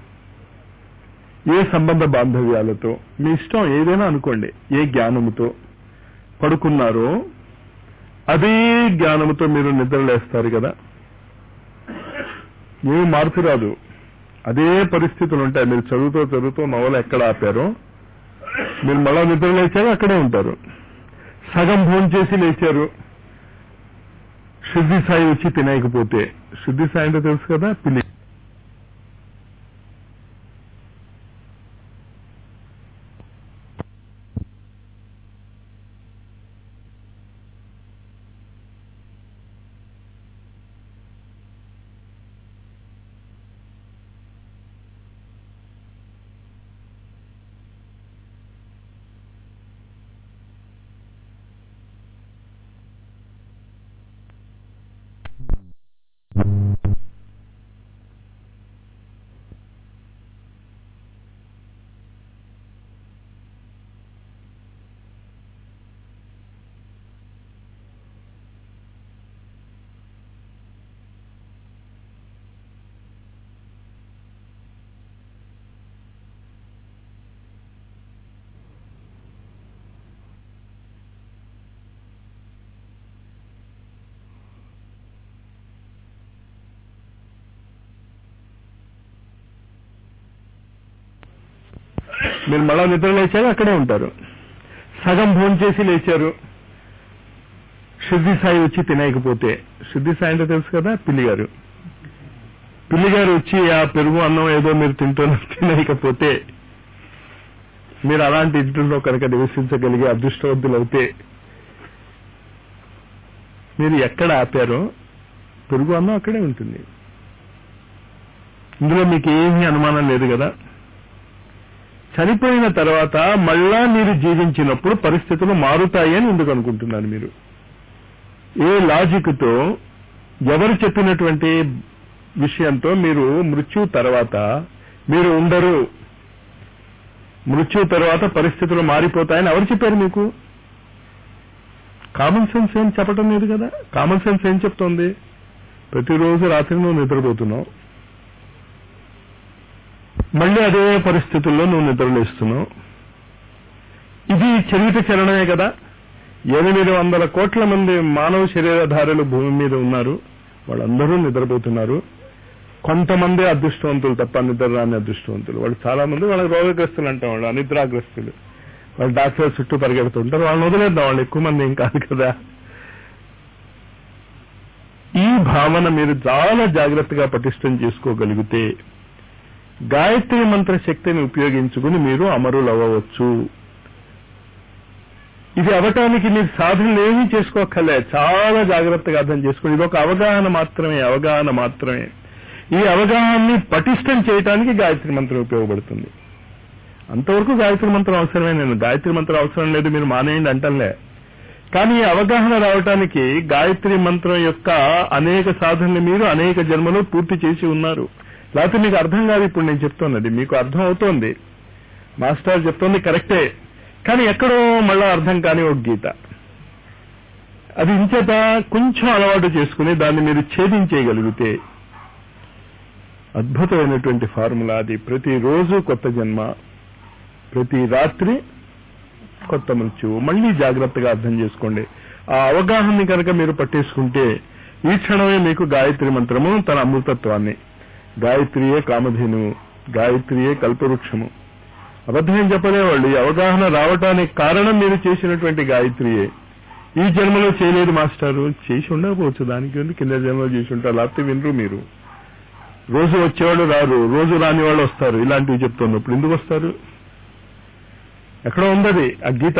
ఏ సంబంధ బాంధవ్యాలతో మీ ఇష్టం ఏదైనా అనుకోండి ఏ జ్ఞానముతో పడుకున్నారో అదే జ్ఞానముతో మీరు నిద్రలేస్తారు కదా ఏమి మార్పు రాదు అదే పరిస్థితులు ఉంటాయి మీరు చదువుతూ చదువుతూ నవల ఎక్కడ ఆపారో మీరు మళ్ళా నిద్ర లేచారు అక్కడే ఉంటారు సగం భోజనం చేసి లేచారు శుద్ధి సాయి వచ్చి తినేయకపోతే శుద్ధి సాయి అంటే తెలుసు కదా పిల్లి మీరు మళ్ళా నిద్ర లేచారు అక్కడే ఉంటారు సగం భోజనం చేసి లేచారు శుద్ధి సాయి వచ్చి తినేయకపోతే శుద్ధి సాయి అంటే తెలుసు కదా పిల్లి గారు పిల్లి గారు వచ్చి ఆ పెరుగు అన్నం ఏదో మీరు తింటున్న తినేయకపోతే మీరు అలాంటి ఇంటిలో కనుక నివసించగలిగే అదృష్టవంతులు అవుతే మీరు ఎక్కడ ఆపారో పెరుగు అన్నం అక్కడే ఉంటుంది ఇందులో మీకు ఏమీ అనుమానం లేదు కదా చనిపోయిన తర్వాత మళ్ళా మీరు జీవించినప్పుడు పరిస్థితులు మారుతాయి అని ఎందుకు అనుకుంటున్నారు మీరు ఏ లాజిక్తో ఎవరు చెప్పినటువంటి విషయంతో మీరు మృత్యు తర్వాత మీరు ఉండరు మృత్యు తర్వాత పరిస్థితులు మారిపోతాయని ఎవరు చెప్పారు మీకు కామన్ సెన్స్ ఏం చెప్పటం లేదు కదా కామన్ సెన్స్ ఏం చెప్తోంది ప్రతిరోజు రాత్రి నువ్వు నిద్రపోతున్నావు మళ్ళీ అదే పరిస్థితుల్లో నువ్వు నిద్రలేస్తున్నావు ఇది చరిత చరణమే కదా ఎనిమిది వందల కోట్ల మంది మానవ శరీరధారులు భూమి మీద ఉన్నారు వాళ్ళందరూ నిద్రపోతున్నారు కొంతమంది అదృష్టవంతులు తప్ప నిద్ర రాని అదృష్టవంతులు వాళ్ళు చాలా మంది వాళ్ళకి రోగగ్రస్తులు అంటాం వాళ్ళు అనిద్రాగ్రస్తులు వాళ్ళు డాక్టర్ చుట్టూ పరిగెడుతుంటారు వాళ్ళని వదిలేద్దాం వాళ్ళు ఎక్కువ మంది ఏం కాదు కదా ఈ భావన మీరు చాలా జాగ్రత్తగా పటిష్టం చేసుకోగలిగితే గాయత్రి మంత్ర శక్తిని ఉపయోగించుకుని మీరు అమరులవ్వవచ్చు ఇది అవటానికి మీరు సాధనలు ఏమీ చేసుకోక్కర్లే చాలా జాగ్రత్తగా అర్థం చేసుకోండి ఇది ఒక అవగాహన మాత్రమే అవగాహన మాత్రమే ఈ అవగాహనని పటిష్టం చేయడానికి గాయత్రి మంత్రం ఉపయోగపడుతుంది అంతవరకు గాయత్రి మంత్రం అవసరమే నేను గాయత్రి మంత్రం అవసరం లేదు మీరు మానేయండి అంటలే కానీ ఈ అవగాహన రావటానికి గాయత్రి మంత్రం యొక్క అనేక సాధనలు మీరు అనేక జన్మలు పూర్తి చేసి ఉన్నారు లేకపోతే మీకు అర్థం కాదు ఇప్పుడు నేను చెప్తున్నది మీకు అర్థం అవుతోంది మాస్టర్ చెప్తోంది కరెక్టే కానీ ఎక్కడో మళ్ళా అర్థం కాని ఒక గీత అది ఇంచేత కొంచెం అలవాటు చేసుకుని దాన్ని మీరు ఛేదించేయగలిగితే అద్భుతమైనటువంటి ఫార్ములా అది ప్రతిరోజు కొత్త జన్మ ప్రతి రాత్రి కొత్త మృత్యువు మళ్ళీ జాగ్రత్తగా అర్థం చేసుకోండి ఆ అవగాహనని కనుక మీరు పట్టేసుకుంటే ఈ క్షణమే మీకు గాయత్రి మంత్రము తన అమృతత్వాన్ని గాయత్రియే కామధేనువు గాయత్రియే కల్పవృక్షము అబద్ధం చెప్పలేవాళ్ళు ఈ అవగాహన రావటానికి కారణం మీరు చేసినటువంటి గాయత్రియే ఈ జన్మలో చేయలేదు మాస్టారు చేసి ఉండకపోవచ్చు దానికి ఉంది కింద జన్మలో చేసి ఉంటారు లేకపోతే వినరు మీరు రోజు వచ్చేవాళ్ళు రారు రోజు రాని వాళ్ళు వస్తారు ఇలాంటివి చెప్తున్నప్పుడు ఎందుకు వస్తారు ఎక్కడ ఉందది ఆ గీత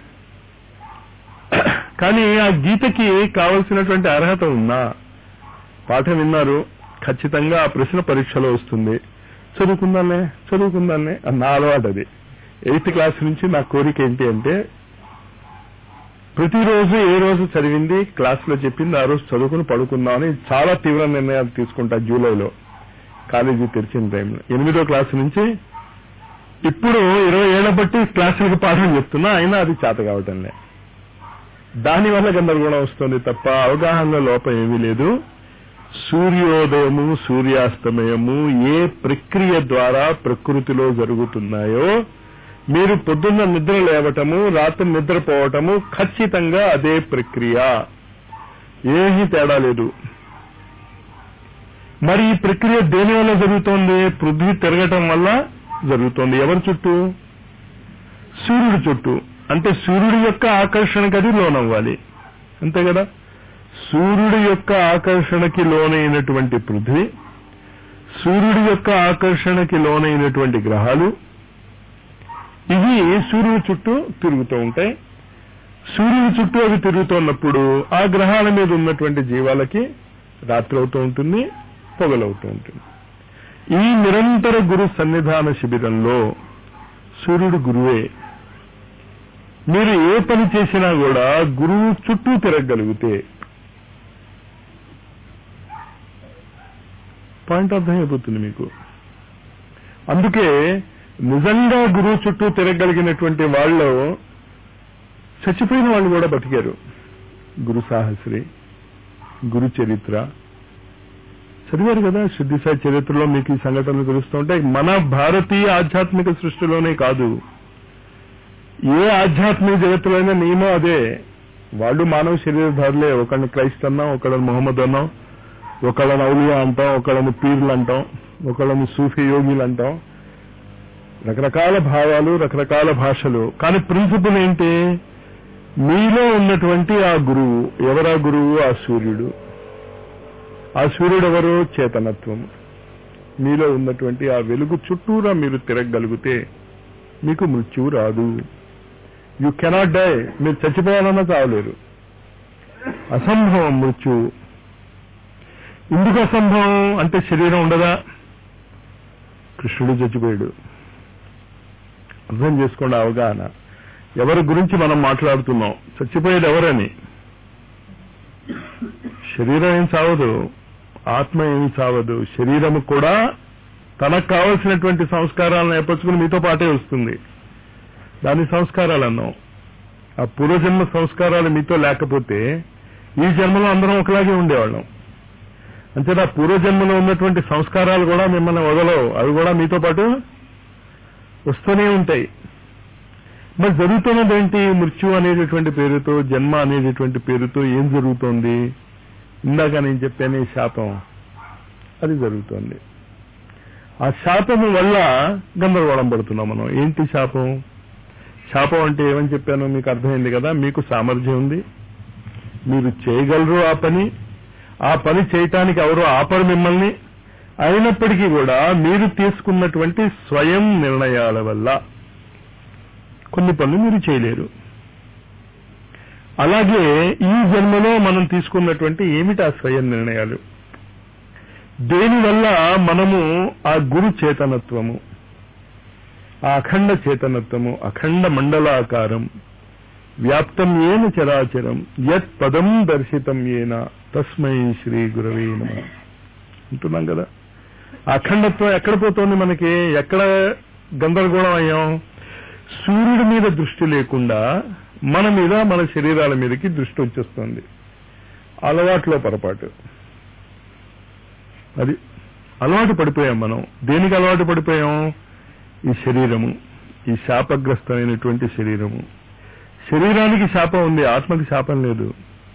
కానీ ఆ గీతకి కావలసినటువంటి అర్హత ఉందా పాఠం విన్నారు ఖచ్చితంగా ఆ ప్రశ్న పరీక్షలో వస్తుంది చదువుకుందానే చదువుకుందానే నా అలవాటు అది ఎయిత్ క్లాస్ నుంచి నా కోరిక ఏంటి అంటే ప్రతిరోజు ఏ రోజు చదివింది క్లాసులో చెప్పింది ఆ రోజు చదువుకుని పడుకుందామని చాలా తీవ్ర నిర్ణయాలు తీసుకుంటా జూలైలో కాలేజీ తెరిచిన టైంలో ఎనిమిదో క్లాసు నుంచి ఇప్పుడు ఇరవై ఏళ్ల బట్టి క్లాసులకు పాఠం చెప్తున్నా అయినా అది చేత కావటం లే దానివల్ల గందరగోళం వస్తుంది తప్ప అవగాహనలో లోపం ఏమీ లేదు సూర్యోదయము సూర్యాస్తమయము ఏ ప్రక్రియ ద్వారా ప్రకృతిలో జరుగుతున్నాయో మీరు పొద్దున్న నిద్ర లేవటము రాత్రి నిద్రపోవటము ఖచ్చితంగా అదే ప్రక్రియ ఏమీ తేడా లేదు మరి ఈ ప్రక్రియ దేని వల్ల జరుగుతోంది పృథ్వీ తిరగటం వల్ల జరుగుతోంది ఎవరి చుట్టూ సూర్యుడి చుట్టూ అంటే సూర్యుడి యొక్క ఆకర్షణకి అది లోనవ్వాలి అంతే కదా సూర్యుడి యొక్క ఆకర్షణకి లోనైనటువంటి పృథ్వీ సూర్యుడి యొక్క ఆకర్షణకి లోనైనటువంటి గ్రహాలు ఇవి సూర్యుడి చుట్టూ తిరుగుతూ ఉంటాయి సూర్యుడి చుట్టూ అవి తిరుగుతున్నప్పుడు ఆ గ్రహాల మీద ఉన్నటువంటి జీవాలకి రాత్రి అవుతూ ఉంటుంది పొగలవుతూ ఉంటుంది ఈ నిరంతర గురు సన్నిధాన శిబిరంలో సూర్యుడు గురువే మీరు ఏ పని చేసినా కూడా గురువు చుట్టూ తిరగగలిగితే పాయింట్ అర్థమైపోతుంది మీకు అందుకే నిజంగా గురువు చుట్టూ తిరగగలిగినటువంటి వాళ్ళు చచ్చిపోయిన వాళ్ళు కూడా బతికారు గురు సాహస్రి గురు చరిత్ర చదివారు కదా శుద్ధిసాయి చరిత్రలో మీకు ఈ సంఘటనలు తెలుస్తూ ఉంటాయి మన భారతీయ ఆధ్యాత్మిక సృష్టిలోనే కాదు ఏ ఆధ్యాత్మిక జగత్తులైనా నియమం అదే వాళ్ళు మానవ శరీరధారులే ఒకళ్ళని క్రైస్ట్ అన్నాం ఒకళ్ళని మొహమ్మద్ అన్నాం ఒకళ్ళని ఔలియా అంటాం ఒకళ్ళని పీర్లు అంటాం ఒకళ్ళని సూఫీ యోగిలు అంటాం రకరకాల భావాలు రకరకాల భాషలు కానీ ప్రిన్సిపల్ ఏంటి మీలో ఉన్నటువంటి ఆ గురువు ఎవరా గురువు ఆ సూర్యుడు ఆ సూర్యుడు ఎవరు చేతనత్వము మీలో ఉన్నటువంటి ఆ వెలుగు చుట్టూరా మీరు తిరగగలిగితే మీకు మృత్యువు రాదు యు కెనాట్ డై మీరు చచ్చిపోవాలన్నా చావలేరు అసంభవం మృత్యువు ఎందుకు అసంభవం అంటే శరీరం ఉండదా కృష్ణుడు చచ్చిపోయాడు అర్థం చేసుకోండి అవగాహన ఎవరి గురించి మనం మాట్లాడుతున్నాం చచ్చిపోయేది ఎవరని శరీరం ఏం చావదు ఆత్మ ఏమి చావదు శరీరము కూడా తనకు కావలసినటువంటి సంస్కారాలను ఏర్పరచుకుని మీతో పాటే వస్తుంది దాని సంస్కారాలు అన్నాం ఆ పూర్వజన్మ సంస్కారాలు మీతో లేకపోతే ఈ జన్మలో అందరం ఒకలాగే ఉండేవాళ్ళం అంతే ఆ పూర్వజన్మలో ఉన్నటువంటి సంస్కారాలు కూడా మిమ్మల్ని వదలవు అవి కూడా మీతో పాటు వస్తూనే ఉంటాయి మరి జరుగుతున్నది ఏంటి మృత్యు అనేటటువంటి పేరుతో జన్మ అనేటటువంటి పేరుతో ఏం జరుగుతోంది ఇందాక నేను చెప్పాను ఈ శాపం అది జరుగుతోంది ఆ శాపము వల్ల గందరగోళం పడుతున్నాం మనం ఏంటి శాపం శాపం అంటే ఏమని చెప్పాను మీకు అర్థమైంది కదా మీకు సామర్థ్యం ఉంది మీరు చేయగలరు ఆ పని ఆ పని చేయటానికి ఎవరు ఆపరు మిమ్మల్ని అయినప్పటికీ కూడా మీరు తీసుకున్నటువంటి స్వయం నిర్ణయాల వల్ల కొన్ని పనులు మీరు చేయలేరు అలాగే ఈ జన్మలో మనం తీసుకున్నటువంటి ఏమిటి ఆ స్వయం నిర్ణయాలు దేనివల్ల మనము ఆ గురు చేతనత్వము ఆ అఖండ చేతనత్వము అఖండ మండలాకారం వ్యాప్తం ఏన చరాచరం యత్ పదం దర్శితం ఏన తస్మై శ్రీ గురవే నమ అంటున్నాం కదా అఖండత్వం ఎక్కడ పోతోంది మనకి ఎక్కడ గందరగోళం అయ్యాం సూర్యుడి మీద దృష్టి లేకుండా మన మీద మన శరీరాల మీదకి దృష్టి వచ్చేస్తుంది అలవాట్లో పొరపాటు అది అలవాటు పడిపోయాం మనం దేనికి అలవాటు పడిపోయాం ఈ శరీరము ఈ శాపగ్రస్తమైనటువంటి శరీరము శరీరానికి శాపం ఉంది ఆత్మకి శాపం లేదు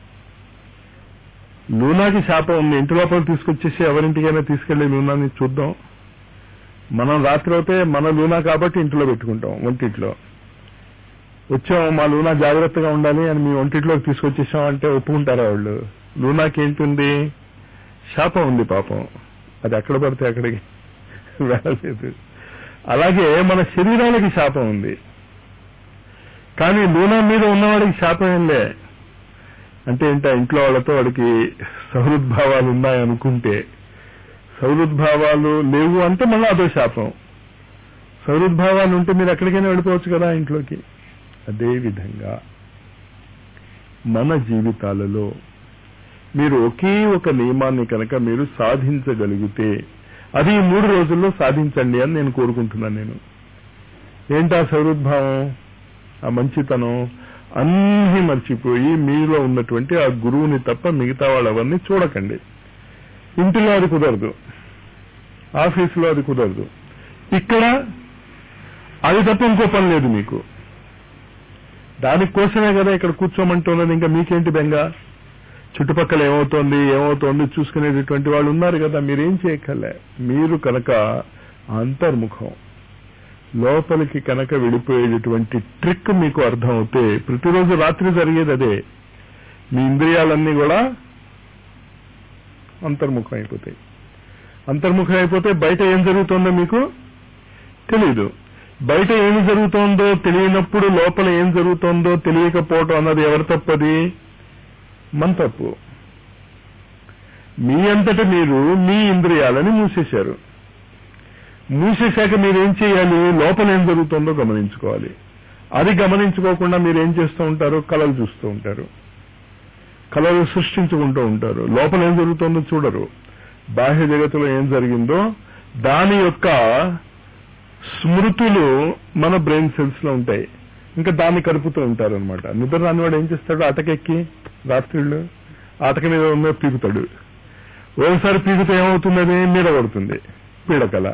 లూనాకి శాపం ఉంది ఇంటి లోపల తీసుకొచ్చేసి ఎవరింటికైనా తీసుకెళ్లి లూనాని చూద్దాం మనం రాత్రి అయితే మన లూనా కాబట్టి ఇంట్లో పెట్టుకుంటాం వంటింట్లో వచ్చాం మా లూనా జాగ్రత్తగా ఉండాలి అని మీ ఒంటిట్లోకి తీసుకొచ్చేసాం అంటే ఒప్పుకుంటారా వాళ్ళు లూనాకి ఏంటుంది శాపం ఉంది పాపం అది ఎక్కడ పడితే అక్కడికి వెళ్ళలేదు అలాగే మన శరీరాలకి శాపం ఉంది కానీ లూనా మీద ఉన్నవాడికి శాపం ఏంలే అంటే ఏంటో ఇంట్లో వాళ్ళతో వాడికి సహృద్భావాలు ఉన్నాయనుకుంటే సౌహృద్భావాలు లేవు అంటే మళ్ళీ అదో శాపం సౌహృద్భావాలు ఉంటే మీరు ఎక్కడికైనా వెళ్ళిపోవచ్చు కదా ఇంట్లోకి అదే విధంగా మన జీవితాలలో మీరు ఒకే ఒక నియమాన్ని కనుక మీరు సాధించగలిగితే అది ఈ మూడు రోజుల్లో సాధించండి అని నేను కోరుకుంటున్నాను నేను ఏంటా సౌహృద్భావం ఆ మంచితనం అన్నీ మర్చిపోయి మీలో ఉన్నటువంటి ఆ గురువుని తప్ప మిగతా వాళ్ళవన్నీ చూడకండి ఇంటిలో అది కుదరదు ఆఫీసులో అది కుదరదు ఇక్కడ అది తప్ప ఇంకో పని లేదు మీకు దానికోసమే కదా ఇక్కడ కూర్చోమంటున్నది ఇంకా మీకేంటి బెంగ చుట్టుపక్కల ఏమవుతోంది ఏమవుతోంది చూసుకునేటటువంటి వాళ్ళు ఉన్నారు కదా మీరేం చేయక్కర్లే మీరు కనుక అంతర్ముఖం లోపలికి కనుక వెళ్ళిపోయేటటువంటి ట్రిక్ మీకు అర్థమవుతే ప్రతిరోజు రాత్రి జరిగేది అదే మీ ఇంద్రియాలన్నీ కూడా అంతర్ముఖం అయిపోతాయి అంతర్ముఖం అయిపోతే బయట ఏం జరుగుతుందో మీకు తెలియదు బయట ఏమి జరుగుతోందో తెలియనప్పుడు లోపల ఏం జరుగుతోందో తెలియకపోవటం అన్నది ఎవరి తప్పది మన తప్పు మీ అంతట మీరు మీ ఇంద్రియాలని మూసేశారు మూసేశాక మీరేం చేయాలి లోపల ఏం జరుగుతుందో గమనించుకోవాలి అది గమనించుకోకుండా మీరు ఏం చేస్తూ ఉంటారు కళలు చూస్తూ ఉంటారు కళలు సృష్టించుకుంటూ ఉంటారు లోపల ఏం జరుగుతుందో చూడరు బాహ్య జగత్తులో ఏం జరిగిందో దాని యొక్క స్మృతులు మన బ్రెయిన్ సెల్స్ లో ఉంటాయి ఇంకా దాన్ని కలుపుతూ ఉంటారు అనమాట నిద్ర రానివాడు ఏం చేస్తాడు అటకెక్కి రాత్రిళ్ళు అటక మీద ఉన్న పీకుతాడు ఒకసారి పీకుతే ఏమవుతుందని మీద పడుతుంది పీడకల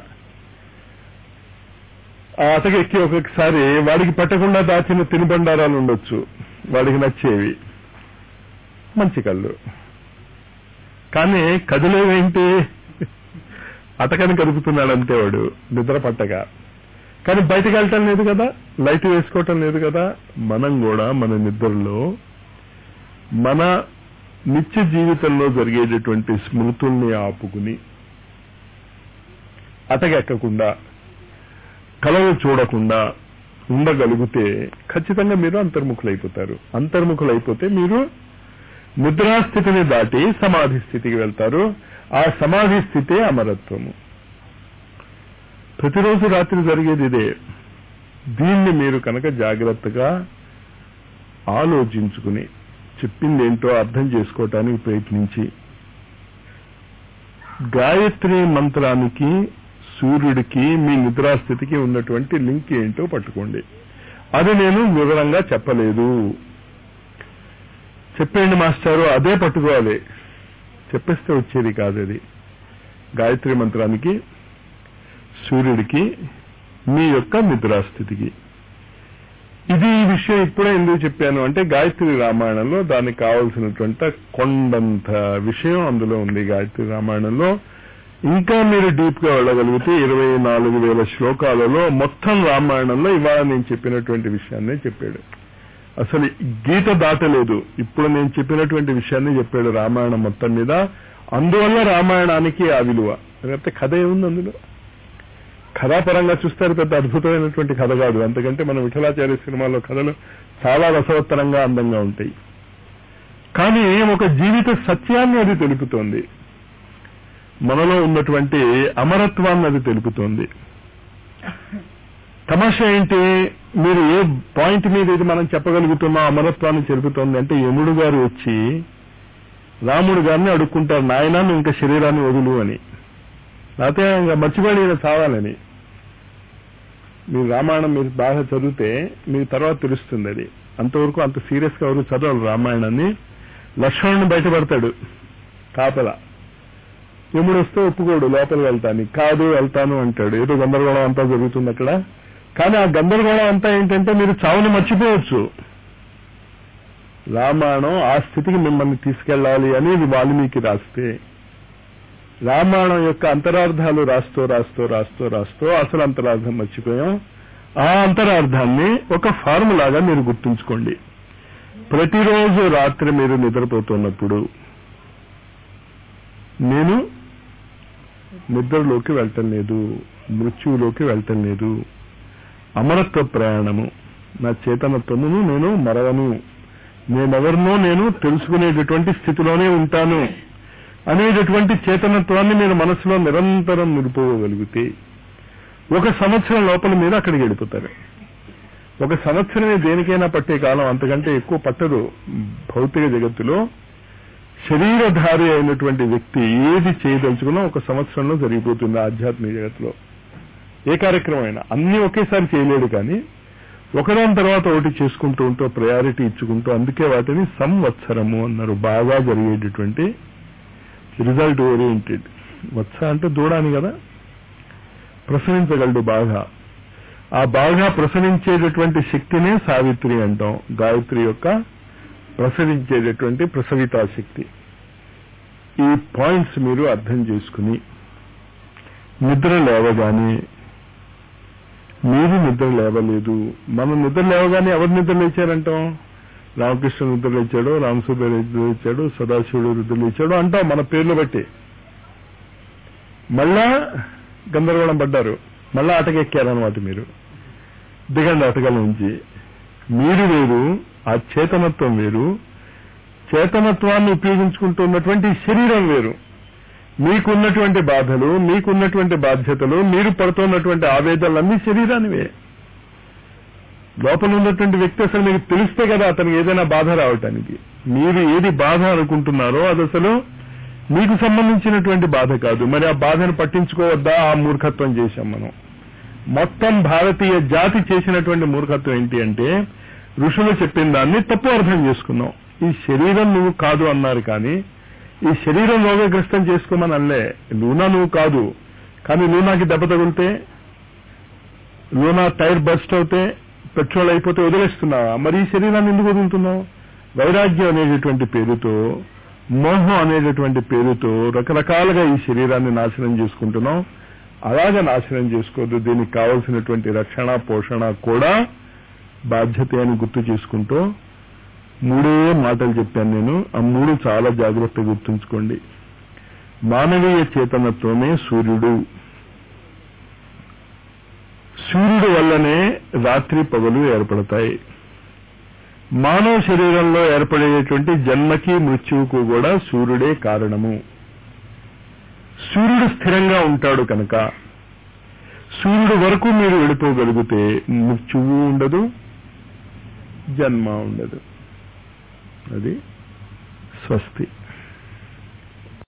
ఆ అటకెక్కి ఒక్కొక్కసారి వాడికి పెట్టకుండా దాచిన తినుబండారాలు ఉండొచ్చు వాడికి నచ్చేవి మంచి కళ్ళు కానీ కదిలేవేంటి అటకని కదుపుతున్నాడు అంతే వాడు నిద్ర పట్టక కానీ బయటకు వెళ్ళటం లేదు కదా లైట్ వేసుకోవటం లేదు కదా మనం కూడా మన నిద్రలో మన నిత్య జీవితంలో జరిగేటటువంటి స్మృతుల్ని ఆపుకుని అటకెక్కకుండా కళలు చూడకుండా ఉండగలిగితే ఖచ్చితంగా మీరు అంతర్ముఖులైపోతారు అంతర్ముఖులైపోతే మీరు నిద్రాస్థితిని దాటి సమాధి స్థితికి వెళ్తారు ఆ సమాధి స్థితే అమరత్వము ప్రతిరోజు రాత్రి జరిగేది ఇదే దీన్ని మీరు కనుక జాగ్రత్తగా ఆలోచించుకుని చెప్పింది ఏంటో అర్థం చేసుకోవటానికి ప్రయత్నించి గాయత్రి మంత్రానికి సూర్యుడికి మీ నిద్రాస్థితికి ఉన్నటువంటి లింక్ ఏంటో పట్టుకోండి అది నేను వివరంగా చెప్పలేదు చెప్పేయండి మాస్టారు అదే పట్టుకోవాలి చెప్పేస్తే వచ్చేది కాదు అది గాయత్రి మంత్రానికి సూర్యుడికి మీ యొక్క నిద్రాస్థితికి ఇది ఈ విషయం ఇప్పుడే ఎందుకు చెప్పాను అంటే గాయత్రి రామాయణంలో దానికి కావలసినటువంటి కొండంత విషయం అందులో ఉంది గాయత్రి రామాయణంలో ఇంకా మీరు డీప్ గా వెళ్ళగలిగితే ఇరవై నాలుగు వేల శ్లోకాలలో మొత్తం రామాయణంలో ఇవాళ నేను చెప్పినటువంటి విషయాన్నే చెప్పాడు అసలు గీత దాటలేదు ఇప్పుడు నేను చెప్పినటువంటి విషయాన్ని చెప్పాడు రామాయణం మొత్తం మీద అందువల్ల రామాయణానికి ఆ విలువ లేకపోతే కథ ఏముంది అందులో కథాపరంగా చూస్తారు పెద్ద అద్భుతమైనటువంటి కథ కాదు అంతకంటే మన విఠలాచార్య సినిమాలో కథలు చాలా రసవత్తరంగా అందంగా ఉంటాయి కానీ ఒక జీవిత సత్యాన్ని అది తెలుపుతోంది మనలో ఉన్నటువంటి అమరత్వాన్ని అది తెలుపుతోంది తమాషా ఏంటి మీరు ఏ పాయింట్ మీద ఇది మనం చెప్పగలుగుతున్నాం అమరత్వాన్ని తెలుపుతోంది అంటే యముడు గారు వచ్చి రాముడు గారిని అడుక్కుంటారు నాయన నువ్వు ఇంకా శరీరాన్ని వదులు అని లేకపోతే ఇంకా మర్చిపోయి ఈయన చావాలని మీరు రామాయణం మీరు బాగా చదివితే మీకు తర్వాత తెలుస్తుంది అది అంతవరకు అంత సీరియస్ గా ఎవరు చదవరు రామాయణాన్ని లక్ష్మణుని బయటపడతాడు కాపల యముడు వస్తే ఒప్పుకోడు లోపల వెళ్తాను కాదు వెళ్తాను అంటాడు ఏదో గందరగోళం అంతా జరుగుతుంది అక్కడ కానీ ఆ గందరగోళం అంతా ఏంటంటే మీరు చావుని మర్చిపోవచ్చు రామాయణం ఆ స్థితికి మిమ్మల్ని తీసుకెళ్ళాలి అనేది వాల్మీకి రాస్తే రామాయణం యొక్క అంతరార్థాలు రాస్తూ రాస్తూ రాస్తూ రాస్తూ అసలు అంతరార్థం మర్చిపోయాం ఆ అంతరార్థాన్ని ఒక ఫార్ములాగా మీరు గుర్తుంచుకోండి ప్రతిరోజు రాత్రి మీరు నిద్రపోతున్నప్పుడు నేను నిద్రలోకి వెళ్ళటం లేదు మృత్యువులోకి వెళ్ళటం లేదు అమరత్వ ప్రయాణము నా చేతనత్వమును నేను మరవను నేనెవరినో నేను తెలుసుకునేటటువంటి స్థితిలోనే ఉంటాను అనేటటువంటి చేతనత్వాన్ని మీరు మనసులో నిరంతరం నిలుపుకోగలిగితే ఒక సంవత్సరం లోపల మీరు అక్కడికి వెళ్ళిపోతారు ఒక సంవత్సరమే దేనికైనా పట్టే కాలం అంతకంటే ఎక్కువ పట్టదు భౌతిక జగత్తులో శరీరధారి అయినటువంటి వ్యక్తి ఏది చేయదలుచుకున్నా ఒక సంవత్సరంలో జరిగిపోతుంది ఆధ్యాత్మిక జగత్తులో ఏ కార్యక్రమం అయినా అన్ని ఒకేసారి చేయలేడు కానీ ఒకదాని తర్వాత ఒకటి చేసుకుంటూ ఉంటూ ప్రయారిటీ ఇచ్చుకుంటూ అందుకే వాటిని సంవత్సరము అన్నారు బాగా జరిగేటటువంటి రిజల్ట్ ఓరియంటెడ్ వత్స అంటే దూడాని కదా ప్రసవించగలడు బాగా ఆ బాగా ప్రసవించేటటువంటి శక్తినే సావిత్రి అంటాం గాయత్రి యొక్క ప్రసవించేటటువంటి ప్రసవితా శక్తి ఈ పాయింట్స్ మీరు అర్థం చేసుకుని నిద్ర లేవగానే మీరు నిద్ర లేవలేదు మనం నిద్ర లేవగానే ఎవరు నిద్ర లేచారంటాం రామకృష్ణ నిద్ర లేచాడు రామసుబ్బ నిద్ర లేచాడు సదాశివుడు నిద్ర లేచాడు అంటాం మన పేర్లు బట్టి మళ్ళా గందరగోళం పడ్డారు మళ్ళా అటకెక్కారనమాట మీరు దిగండి అటకల నుంచి మీరు వేరు ఆ చేతనత్వం వేరు చేతనత్వాన్ని ఉపయోగించుకుంటున్నటువంటి శరీరం వేరు మీకున్నటువంటి బాధలు మీకున్నటువంటి బాధ్యతలు మీరు పడుతున్నటువంటి ఆవేదనలన్నీ శరీరానివే లోపల ఉన్నటువంటి వ్యక్తి అసలు మీకు తెలిస్తే కదా అతనికి ఏదైనా బాధ రావటానికి మీరు ఏది బాధ అనుకుంటున్నారో అది అసలు మీకు సంబంధించినటువంటి బాధ కాదు మరి ఆ బాధను పట్టించుకోవద్దా ఆ మూర్ఖత్వం చేశాం మనం మొత్తం భారతీయ జాతి చేసినటువంటి మూర్ఖత్వం ఏంటి అంటే ఋషులు చెప్పిన దాన్ని తప్పు అర్థం చేసుకున్నాం ఈ శరీరం నువ్వు కాదు అన్నారు కానీ ఈ శరీరం రోగగ్రస్తం చేసుకోమని అనలే లూనా నువ్వు కాదు కానీ లూనాకి దెబ్బ తగిలితే లూనా టైర్ బస్ట్ అవుతే పెట్రోల్ అయిపోతే వదిలేస్తున్నావా మరి ఈ శరీరాన్ని ఎందుకు వదులుతున్నావు వైరాగ్యం అనేటటువంటి పేరుతో మోహం అనేటటువంటి పేరుతో రకరకాలుగా ఈ శరీరాన్ని నాశనం చేసుకుంటున్నాం అలాగే నాశనం చేసుకోవద్దు దీనికి కావలసినటువంటి రక్షణ పోషణ కూడా బాధ్యత అని గుర్తు చేసుకుంటూ మూడే మాటలు చెప్పాను నేను ఆ మూడు చాలా జాగ్రత్తగా గుర్తుంచుకోండి మానవీయ చేతనత్వమే సూర్యుడు సూర్యుడు వల్లనే రాత్రి పగలు ఏర్పడతాయి మానవ శరీరంలో ఏర్పడేటువంటి జన్మకి మృత్యువుకు కూడా సూర్యుడే కారణము సూర్యుడు స్థిరంగా ఉంటాడు కనుక సూర్యుడు వరకు మీరు వెళ్ళిపోగలిగితే మృత్యువు ఉండదు జన్మ ఉండదు అది స్వస్తి